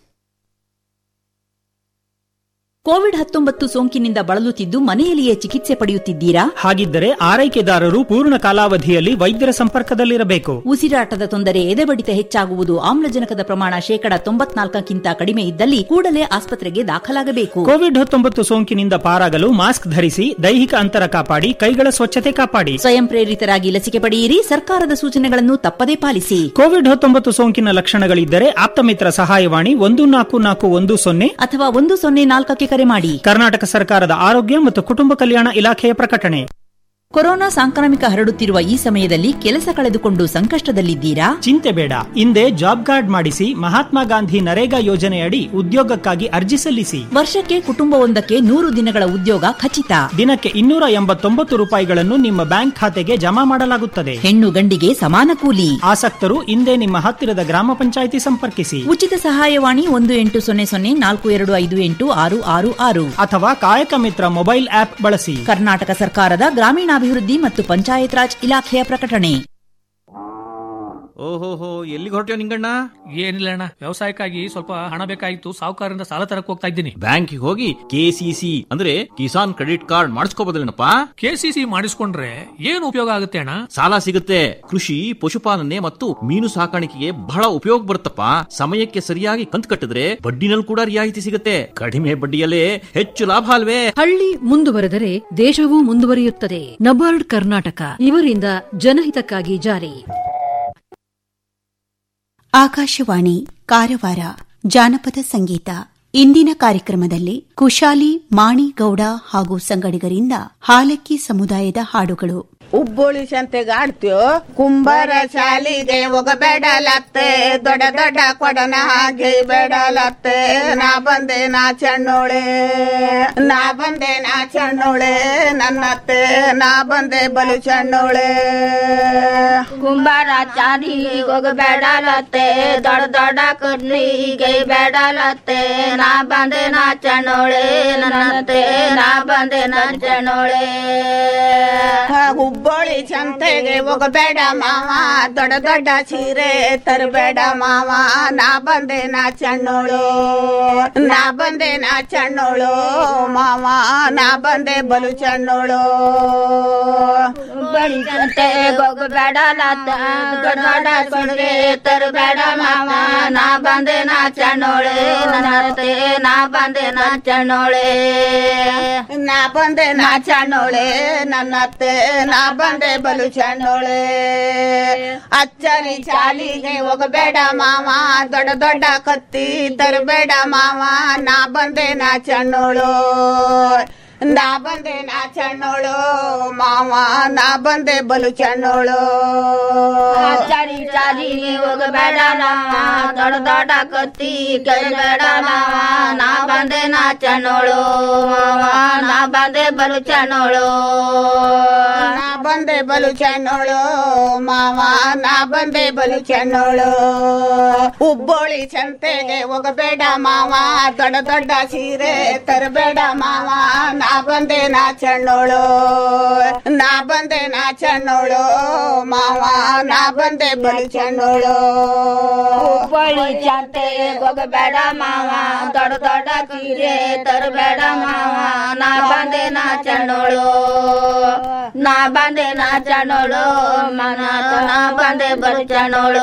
ಕೋವಿಡ್ ಹತ್ತೊಂಬತ್ತು ಸೋಂಕಿನಿಂದ ಬಳಲುತ್ತಿದ್ದು ಮನೆಯಲ್ಲಿಯೇ ಚಿಕಿತ್ಸೆ ಪಡೆಯುತ್ತಿದ್ದೀರಾ ಹಾಗಿದ್ದರೆ ಆರೈಕೆದಾರರು ಪೂರ್ಣ ಕಾಲಾವಧಿಯಲ್ಲಿ ವೈದ್ಯರ ಸಂಪರ್ಕದಲ್ಲಿರಬೇಕು ಉಸಿರಾಟದ ತೊಂದರೆ ಎದೆಬಡಿತ ಹೆಚ್ಚಾಗುವುದು ಆಮ್ಲಜನಕದ ಪ್ರಮಾಣ ಶೇಕಡ ತೊಂಬತ್ನಾಲ್ಕಕ್ಕಿಂತ ಕಡಿಮೆ ಇದ್ದಲ್ಲಿ ಕೂಡಲೇ ಆಸ್ಪತ್ರೆಗೆ ದಾಖಲಾಗಬೇಕು ಕೋವಿಡ್ ಹತ್ತೊಂಬತ್ತು ಸೋಂಕಿನಿಂದ ಪಾರಾಗಲು ಮಾಸ್ಕ್ ಧರಿಸಿ ದೈಹಿಕ ಅಂತರ ಕಾಪಾಡಿ ಕೈಗಳ ಸ್ವಚ್ಛತೆ ಕಾಪಾಡಿ ಸ್ವಯಂ ಪ್ರೇರಿತರಾಗಿ ಲಸಿಕೆ ಪಡೆಯಿರಿ ಸರ್ಕಾರದ ಸೂಚನೆಗಳನ್ನು ತಪ್ಪದೇ ಪಾಲಿಸಿ ಕೋವಿಡ್ ಹತ್ತೊಂಬತ್ತು ಸೋಂಕಿನ ಲಕ್ಷಣಗಳಿದ್ದರೆ ಆಪ್ತಮಿತ್ರ ಸಹಾಯವಾಣಿ ಒಂದು ನಾಲ್ಕು ನಾಲ್ಕು ಒಂದು ಸೊನ್ನೆ ಅಥವಾ ಒಂದು ಸೊನ್ನೆ ನಾಲ್ಕಕ್ಕೆ ಕರೆ ಮಾಡಿ ಕರ್ನಾಟಕ ಸರ್ಕಾರದ ಆರೋಗ್ಯ ಮತ್ತು ಕುಟುಂಬ ಕಲ್ಯಾಣ ಇಲಾಖೆಯ ಪ್ರಕಟಣೆ ಕೊರೋನಾ ಸಾಂಕ್ರಾಮಿಕ ಹರಡುತ್ತಿರುವ ಈ ಸಮಯದಲ್ಲಿ ಕೆಲಸ ಕಳೆದುಕೊಂಡು ಸಂಕಷ್ಟದಲ್ಲಿದ್ದೀರಾ ಚಿಂತೆ ಬೇಡ ಹಿಂದೆ ಜಾಬ್ ಕಾರ್ಡ್ ಮಾಡಿಸಿ ಮಹಾತ್ಮ ಗಾಂಧಿ ನರೇಗಾ ಯೋಜನೆಯಡಿ ಉದ್ಯೋಗಕ್ಕಾಗಿ ಅರ್ಜಿ ಸಲ್ಲಿಸಿ ವರ್ಷಕ್ಕೆ ಕುಟುಂಬವೊಂದಕ್ಕೆ ನೂರು ದಿನಗಳ ಉದ್ಯೋಗ ಖಚಿತ ದಿನಕ್ಕೆ ಇನ್ನೂರ ಎಂಬತ್ತೊಂಬತ್ತು ರೂಪಾಯಿಗಳನ್ನು ನಿಮ್ಮ ಬ್ಯಾಂಕ್ ಖಾತೆಗೆ ಜಮಾ ಮಾಡಲಾಗುತ್ತದೆ ಹೆಣ್ಣು ಗಂಡಿಗೆ ಸಮಾನ ಕೂಲಿ ಆಸಕ್ತರು ಹಿಂದೆ ನಿಮ್ಮ ಹತ್ತಿರದ ಗ್ರಾಮ ಪಂಚಾಯಿತಿ ಸಂಪರ್ಕಿಸಿ ಉಚಿತ ಸಹಾಯವಾಣಿ ಒಂದು ಎಂಟು ಸೊನ್ನೆ ಸೊನ್ನೆ ನಾಲ್ಕು ಎರಡು ಐದು ಎಂಟು ಆರು ಆರು ಆರು ಅಥವಾ ಕಾಯಕ ಮಿತ್ರ ಮೊಬೈಲ್ ಆಪ್ ಬಳಸಿ ಕರ್ನಾಟಕ ಸರ್ಕಾರದ ಗ್ರಾಮೀಣಾಭಿವೃದ್ಧಿ ಮತ್ತು ಪಂಚಾಯತ್ ರಾಜ್ ಇಲಾಖೆಯ ಪ್ರಕಟಣೆ ಓಹೋಹೋ ಎಲ್ಲಿಗೆ ಹೊರಟ್ಯೋ ನಿಂಗಣ್ಣ ಏನಿಲ್ಲ ಅಣ್ಣ ವ್ಯವಸಾಯಕ್ಕಾಗಿ ಸ್ವಲ್ಪ ಹಣ ಬೇಕಾಗಿತ್ತು ಸಾಹುಕಾರರಿಂದ ಸಾಲ ತರಕ್ ಹೋಗ್ತಾ ಇದ್ದೀನಿ ಬ್ಯಾಂಕಿಗೆ ಹೋಗಿ ಕೆಸಿಸಿ ಅಂದ್ರೆ ಕಿಸಾನ್ ಕ್ರೆಡಿಟ್ ಕಾರ್ಡ್ ಮಾಡಿಸ್ಕೋಬೋದಿಲ್ಲನಪ್ಪ ಕೆಸಿಸಿ ಮಾಡಿಸ್ಕೊಂಡ್ರೆ ಏನು ಉಪಯೋಗ ಆಗುತ್ತೆ ಅಣ್ಣ ಸಾಲ ಸಿಗುತ್ತೆ ಕೃಷಿ ಪಶುಪಾಲನೆ ಮತ್ತು ಮೀನು ಸಾಕಾಣಿಕೆಗೆ ಬಹಳ ಉಪಯೋಗ ಬರುತ್ತಪ್ಪ ಸಮಯಕ್ಕೆ ಸರಿಯಾಗಿ ಕಂತು ಕಟ್ಟಿದ್ರೆ ಬಡ್ಡಿನಲ್ಲಿ ಕೂಡ ರಿಯಾಯಿತಿ ಸಿಗುತ್ತೆ ಕಡಿಮೆ ಬಡ್ಡಿಯಲ್ಲೇ ಹೆಚ್ಚು ಲಾಭ ಅಲ್ವೇ ಹಳ್ಳಿ ಮುಂದುವರೆದರೆ ದೇಶವೂ ಮುಂದುವರಿಯುತ್ತದೆ ನಬಾರ್ಡ್ ಕರ್ನಾಟಕ ಇವರಿಂದ ಜನಹಿತಕ್ಕಾಗಿ ಜಾರಿ ಆಕಾಶವಾಣಿ ಕಾರವಾರ ಜಾನಪದ ಸಂಗೀತ ಇಂದಿನ ಕಾರ್ಯಕ್ರಮದಲ್ಲಿ ಕುಶಾಲಿ ಮಾಣಿ ಗೌಡ ಹಾಗೂ ಸಂಗಡಿಗರಿಂದ ಹಾಲಕ್ಕಿ ಸಮುದಾಯದ ಹಾಡುಗಳು ಉಬ್ಬುಳಿ ಸಂತೆಗೆ ಆಡ್ತೀವೋ ಕುಂಬಾರ ಶಾಲಿಗೆ ಹೋಗಬೇಡಲತ್ತೆ ದೊಡ್ಡ ದೊಡ್ಡ ಕೊಡನ ಹಾಗೆ ಬೇಡಲತ್ತೆ ನಾ ಬಂದೆ ನಾ ಚಣ್ಣೋಳೆ ನಾ ಬಂದೆ ನಾ ಚಣ್ಣೋಳೆ ನನ್ನತ್ತೆ ನಾ ಬಂದೆ ಬಲು ಚಣ್ಣೋಳೆ ಕುಂಬಾರ ಚಾರಿ ಹೋಗಬೇಡಲತ್ತೆ ದೊಡ್ಡ ದೊಡ್ಡ ಕಡ್ಲಿಗೆ ಬೇಡಲತ್ತೆ ನಾ ಬಂದೆ ನಾ ಚಣ್ಣೋಳೆ ನನ್ನತ್ತೆ ನಾ ಬಂದೆ ನಾ ಚಣ್ಣೋಳೆ ಹುಬ್ಬಳ್ಳಿ ಸಂತೆಗೆ ಹೋಗಬೇಡ ಮಾವ ದೊಡ್ಡ ದೊಡ್ಡ ಸೀರೆ ತರಬೇಡ ಮಾವ ನಾ ಬಂದೆ ನಾ ಚಣ್ಣೋಳು ನಾ ಬಂದೆ ನಾ ಚಣ್ಣೋಳು ಮಾವ ನಾ ಬಂದೆ ಬಲು ಚಣ್ಣೋಳು ಬಳಿ ಸಂತೆ ಹೋಗಬೇಡಲತ್ತ ದೊಡ್ಡ ದೊಡ್ಡ ಸೀರೆ ತರಬೇಡ ಮಾವ ನಾ ಬಂದೆ ನಾ ಚಣ್ಣೋಳೆ ನನ್ನತ್ತೆ ನಾ ಬಂದೆ ನಾ ಚಣ್ಣೋಳೆ ನಾ ಬಂದೆ ನಾ ಚಣ್ಣೋಳೆ ನನ್ನತ್ತೆ ನಾ ಬಂದೆ ಬಲು ಚಣ್ಣೋಳೆ ಅಚ್ಚರಿ ಚಾಲಿಗೆ ಹೋಗಬೇಡ ಮಾವ ದೊಡ್ಡ ದೊಡ್ಡ ಕತ್ತಿ ತರಬೇಡ ಮಾವ ನಾ ಬಂದೆ ನಾ ಚಣ್ಣೋಳು ನಾ ಬಂದೆ ನಾ ಚಣ್ಣೋಳು ಮಾವ ನಾ ಬಂದೆ ಬಲು ಚಣ್ಣೋಳು ಚಾರಿ ಚಾರಿ ಹೋಗಬೇಡ ನಾವ ದೊಡ್ಡ ದೊಡ್ಡ ಕತ್ತಿ ಕೈಬೇಡ ನಾವ ನಾ ಬಂದೆ ನಾ ಚಣ್ಣೋಳು ಮಾವ ನಾ ಬಂದೆ ಬಲು ಚಣ್ಣೋಳು ನಾ ಬಂದೆ ಬಲು ಚಣ್ಣೋಳು ಮಾವ ನಾ ಬಂದೆ ಬಲು ಚಣ್ಣೋಳು ಉಬ್ಬೋಳಿ ಸಂತೆಗೆ ಹೋಗಬೇಡ ಮಾವ ದೊಡ್ಡ ದೊಡ್ಡ ಸೀರೆ ತರಬೇಡ ಮಾವ ನಾ ಬಂದೆ ನಾ ಚಣ್ಣೋಳು ನಾ ಬಂದೆ ನಾ ಚಣ್ಣೋಳು ಮಾವ ನಾ ಬಂದೆ ಬಲು ಚಣ್ಣೋಳು ಹುಬ್ಬಳ್ಳಿ ಚಂತೆ ಹೋಗಬೇಡ ಮಾವ ದೊಡ್ಡ ದೊಡ್ಡ ಸೀರೆ ತರಬೇಡ ಮಾವ ನಾ ಬಂದೆ ನಾ ಚಣ್ಣೋಳು ನಾ ಬಂದೆ ನಾ ಚಣ್ಣೋಳು ಮನ ನಾ ಬಂದೆ ಬಲು ಚಣ್ಣೋಳು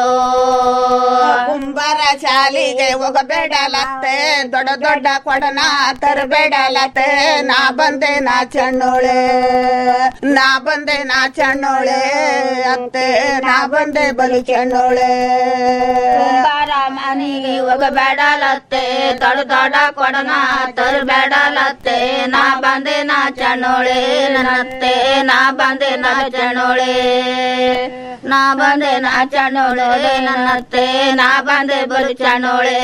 ಕುಂಬಾರ ಶಾಲಿಗೆ ಹೋಗಬೇಡಲತ್ತೆ ದೊಡ್ಡ ದೊಡ್ಡ ಕೊಡನ ತರಬೇಡಲತ್ತೆ ನಾ ಬಂದೆ ನಾ ಚಣ್ಣೋಳೆ ನಾ ಬಂದೆ ನಾ ಚಣ್ಣೋಳೆ ಅತ್ತೆ ನಾ ಬಂದೆ ಬಲು ಚಣ್ಣೋಳೆ ಕುಂಬಾರ ಮನೆಗೆ ಹೋಗಬೇಡಲತ್ತೆ ದೊಡ್ಡ ದೊಡ್ಡ ಕೊಡನ ತರಬೇಡಲತ್ತೆ ನಾ ಬಂದೆ ನಾ ಚಣ್ಣೋಳೆ ನನ್ನತ್ತೆ ನಾ ಬಂದೆ ನಾ ಚಣ್ಣೋಳೆ ನಾ ಬಂದೆ ನಾ ಚಣ್ಣೋಳೆ ನನ್ನತ್ತೆ ನಾ ಬಂದೆ ಬಲು ಚಣ್ಣೋಳೆ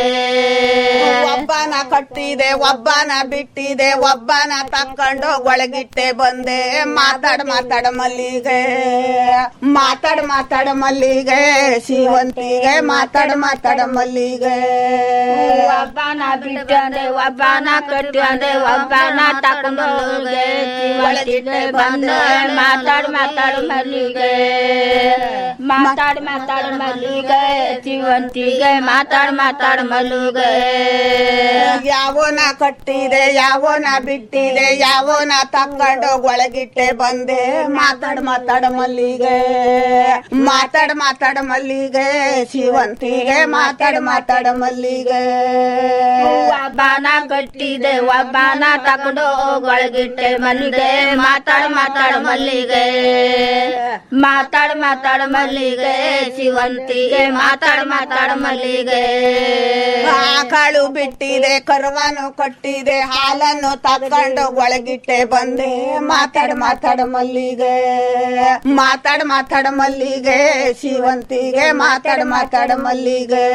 ಒಬ್ಬನ ಕಟ್ಟಿದೆ ಒಬ್ಬನ ಬಿಟ್ಟಿದೆ ಒಬ್ಬನ ತಕ್ಕೊಂಡು ಒಳಗಿಟ್ಟೆ ಬಂದೆ ಮಾತಾಡ್ ಮಾತಾಡ ಮಲ್ಲಿಗೆ ಮಾತಾಡ್ ಮಾತಾಡ ಮಲ್ಲಿಗೆ ಶಿವಂತಿಗೆ ಮಾತಾಡ್ ಮಾತಾಡ ಮಲ್ಲಿಗೆ ಒಬ್ಬನ ಬಿಟ್ಟಂದೆ ಒಬ್ಬನ ಕಟ್ಟಂದೆ ಒಬ್ಬನ ತಕೊಂಡು ಒಳಗಿಟ್ಟೆ ಬಂದೆ ಮಾತಾಡ್ ಮಾತಾಡು ಮಲ್ಲಿಗೆ ಮಾತಾಡ್ ಮಾತಾಡು ಮಲ್ಲಿಗೆ ಜೀವಂತಿಗೆ ಮಾತಾಡ್ ಮಾತಾಡ್ ಮಲ್ಲಿಗೆ ಯಾವನ ಕಟ್ಟಿದೆ ಯಾವನ ಬಿಟ್ಟಿದೆ ಯಾವನ ತಕ್ಕೊಂಡು ಒಳಗಿಟ್ಟೆ ಬಂದೆ ಮಾತಾಡ್ ಮಾತಾಡ ಮಲ್ಲಿಗೆ ಮಾತಾಡ್ ಮಾತಾಡ ಮಲ್ಲಿಗೆ ಶಿವಂತಿಗೆ ಮಾತಾಡ್ ಮಾತಾಡ ಮಲ್ಲಿಗೆ ಒಬ್ಬನ ಕಟ್ಟಿದೆ ಒಬ್ಬನ ತಕೊಂಡು ಒಳಗಿಟ್ಟೆ ಮಲ್ಲಿಗೆ ಮಾತಾಡ್ ಮಾತಾಡ್ ಮಲ್ಲಿಗೆ ಮಾತಾಡ್ ಮಾತಾಡ್ ಮಲ್ಲಿಗೆ ಶಿವಂತಿಗೆ ಮಾತಾಡ್ ಮಾತಾಡ್ ಮಲ್ಲಿಗೆ ಆಕಳು ಬಿಟ್ಟಿದೆ ಕರುವನ್ನು ಕಟ್ಟಿದೆ ಹಾಲನ್ನು ತಕೊಂಡು ಒಳಗಿಟ್ಟೆ ಬಂದೆ ಮಾತಾಡ್ ಮಾತಾಡ ಮಲ್ಲಿಗೆ ಮಾತಾಡ್ ಮಾತಾಡ ಮಲ್ಲಿಗೆ ಶಿವಂತಿಗೆ ಮಾತಾಡ್ ಮಾತಾಡ ಮಲ್ಲಿಗೆ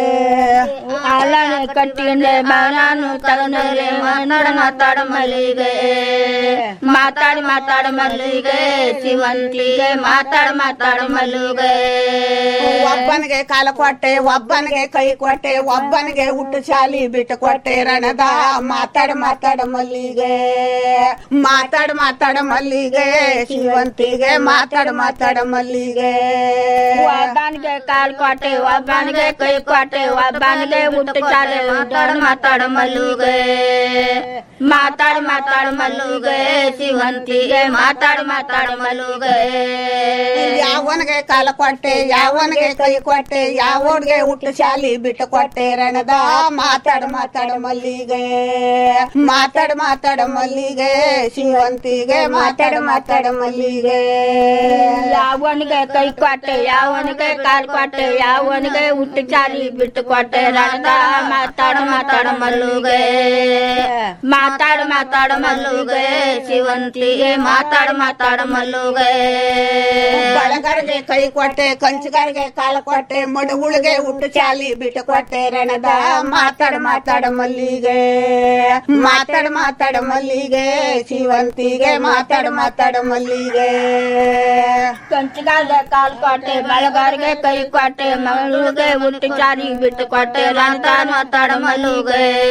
ಹಾಲನೆ ಕಟ್ಟಿಂದೆ ಬಾಳಾನು ತಗೊಂಡ್ರೆ ಮಾತಾಡ ಮಾತಾಡ ಮಲ್ಲಿಗೆ ಮಾತಾಡಿ ಮಾತಾಡ ಮಲ್ಲಿಗೆ ಶಿವಂತಿಗೆ ಮಾತಾಡ ಮಾತಾಡ ಮಲ್ಲಿಗೆ ಒಬ್ಬನಿಗೆ ಕಾಲ ಕೊಟ್ಟೆ ಒಬ್ಬನಿಗೆ ಕೈ ಕೊಟ್ಟೆ ಒಬ್ಬನಿಗೆ ಹುಟ್ಟು ಶಾಲಿ ಬಿಟ್ಟು ಕೊಟ್ಟೆ ರಣದ ಮಾತಾಡ ಮಾತಾಡ ಮಲ್ಲಿಗೆ ಮಾತಾಡ ಮಾತಾಡ ಮಲ್ಲಿಗೆ ಶಿವಂತಿಗೆ ಮಾತಾಡ ಮಾತಾಡ ಮಲ್ಲಿಗೆ ಒಬ್ಬನಿಗೆ ಕಾಲ್ ಕೊಟ್ಟೆ ಒಬ್ಬನಿಗೆ ಕೈ ಕೊಟ್ಟೆ ಒಬ್ಬನಿಗೆ ಹುಟ್ಟು ಚಾಲೆ ಮಾತಾಡ ಮಾತಾಡ ಮಲ್ಲಿಗೆ ಮಾತಾಡ ಮಾತಾಡ ಮಲ್ಲಿಗೆ ಶಿವಂತಿಗೆ ಮಾತಾಡ ಮಾತಾಡ ಮಲ್ಲಿಗೆ ಯಾವನಿಗೆ ಕಾಲ ಕೊಟ್ಟೆ ಯಾವನಿಗೆ ಕೈ ಕೊಟ್ಟೆ ಯಾವನಿಗೆ ಹುಟ್ಟು ಶಾಲಿ ಬಿಟ್ಟು ಕೊಟ್ಟೆ ರಣದ ಮಾತಾಡ ಮಾತಾಡ ಮಲ್ಲಿಗೆ ಮಾತಾಡ ಮಾತಾಡ ಮಲ್ಲಿಗೆ ಶಿವಂತಿಗೆ ಮಾತಾಡ ಮಾತಾಡ ಮಲ್ಲಿಗೆ ಯಾವನಿಗೆ ಕೈ ಕೊಟ್ಟೆ ಯಾವನಿಗೆ ಕಾಲ್ ಕೊಟ್ಟೆ ಯಾವನಿಗೆ ಹುಟ್ಟು ಚಾಲಿ ಬಿಟ್ಟು ಕೊಟ್ಟೆ ರಣದ ಮಾತಾಡ ಮಾತಾಡ ಮಲ್ಲಿಗೆ ಮಲ್ಲುಗೆ ಮಾತಾಡ ಮಾತಾಡ ಮಲ್ಲುಗೆ ಶಿವಂತಿಗೆ ಮಾತಾಡ ಮಾತಾಡ ಮಲ್ಲುಗೆ ಬಳಗರಿಗೆ ಕೈ ಕೊಟ್ಟೆ ಕಂಚಗಾರಿಗೆ ಕಾಲ ಕೊಟ್ಟೆ ಮಡುಗುಳಿಗೆ ಹುಟ್ಟು ಚಾಲಿ ಬಿಟ್ಟು ಕೊಟ್ಟೆ ರಣದ ಮಾತಾಡ ಮಾತಾಡ ಮಲ್ಲಿಗೆ ಮಾತಾಡ ಮಾತಾಡ ಮಲ್ಲಿಗೆ ಶಿವಂತಿಗೆ ಮಾತಾಡ ಮಾತಾಡ ಮಲ್ಲಿಗೆ ಕಂಚಿಗಾರಿಗೆ ಕಾಲ್ ಕೊಟ್ಟೆ ಬಳಗಾರಿಗೆ ಕೈ ಕೊಟ್ಟೆ ಮಲ್ಲುಗೆ ಹುಟ್ಟು ಚಾರಿ ಬಿಟ್ಟು ಕೊಟ್ಟೆ ರಂತ ಮಾತಾಡ ಮಲ್ಲುಗೆ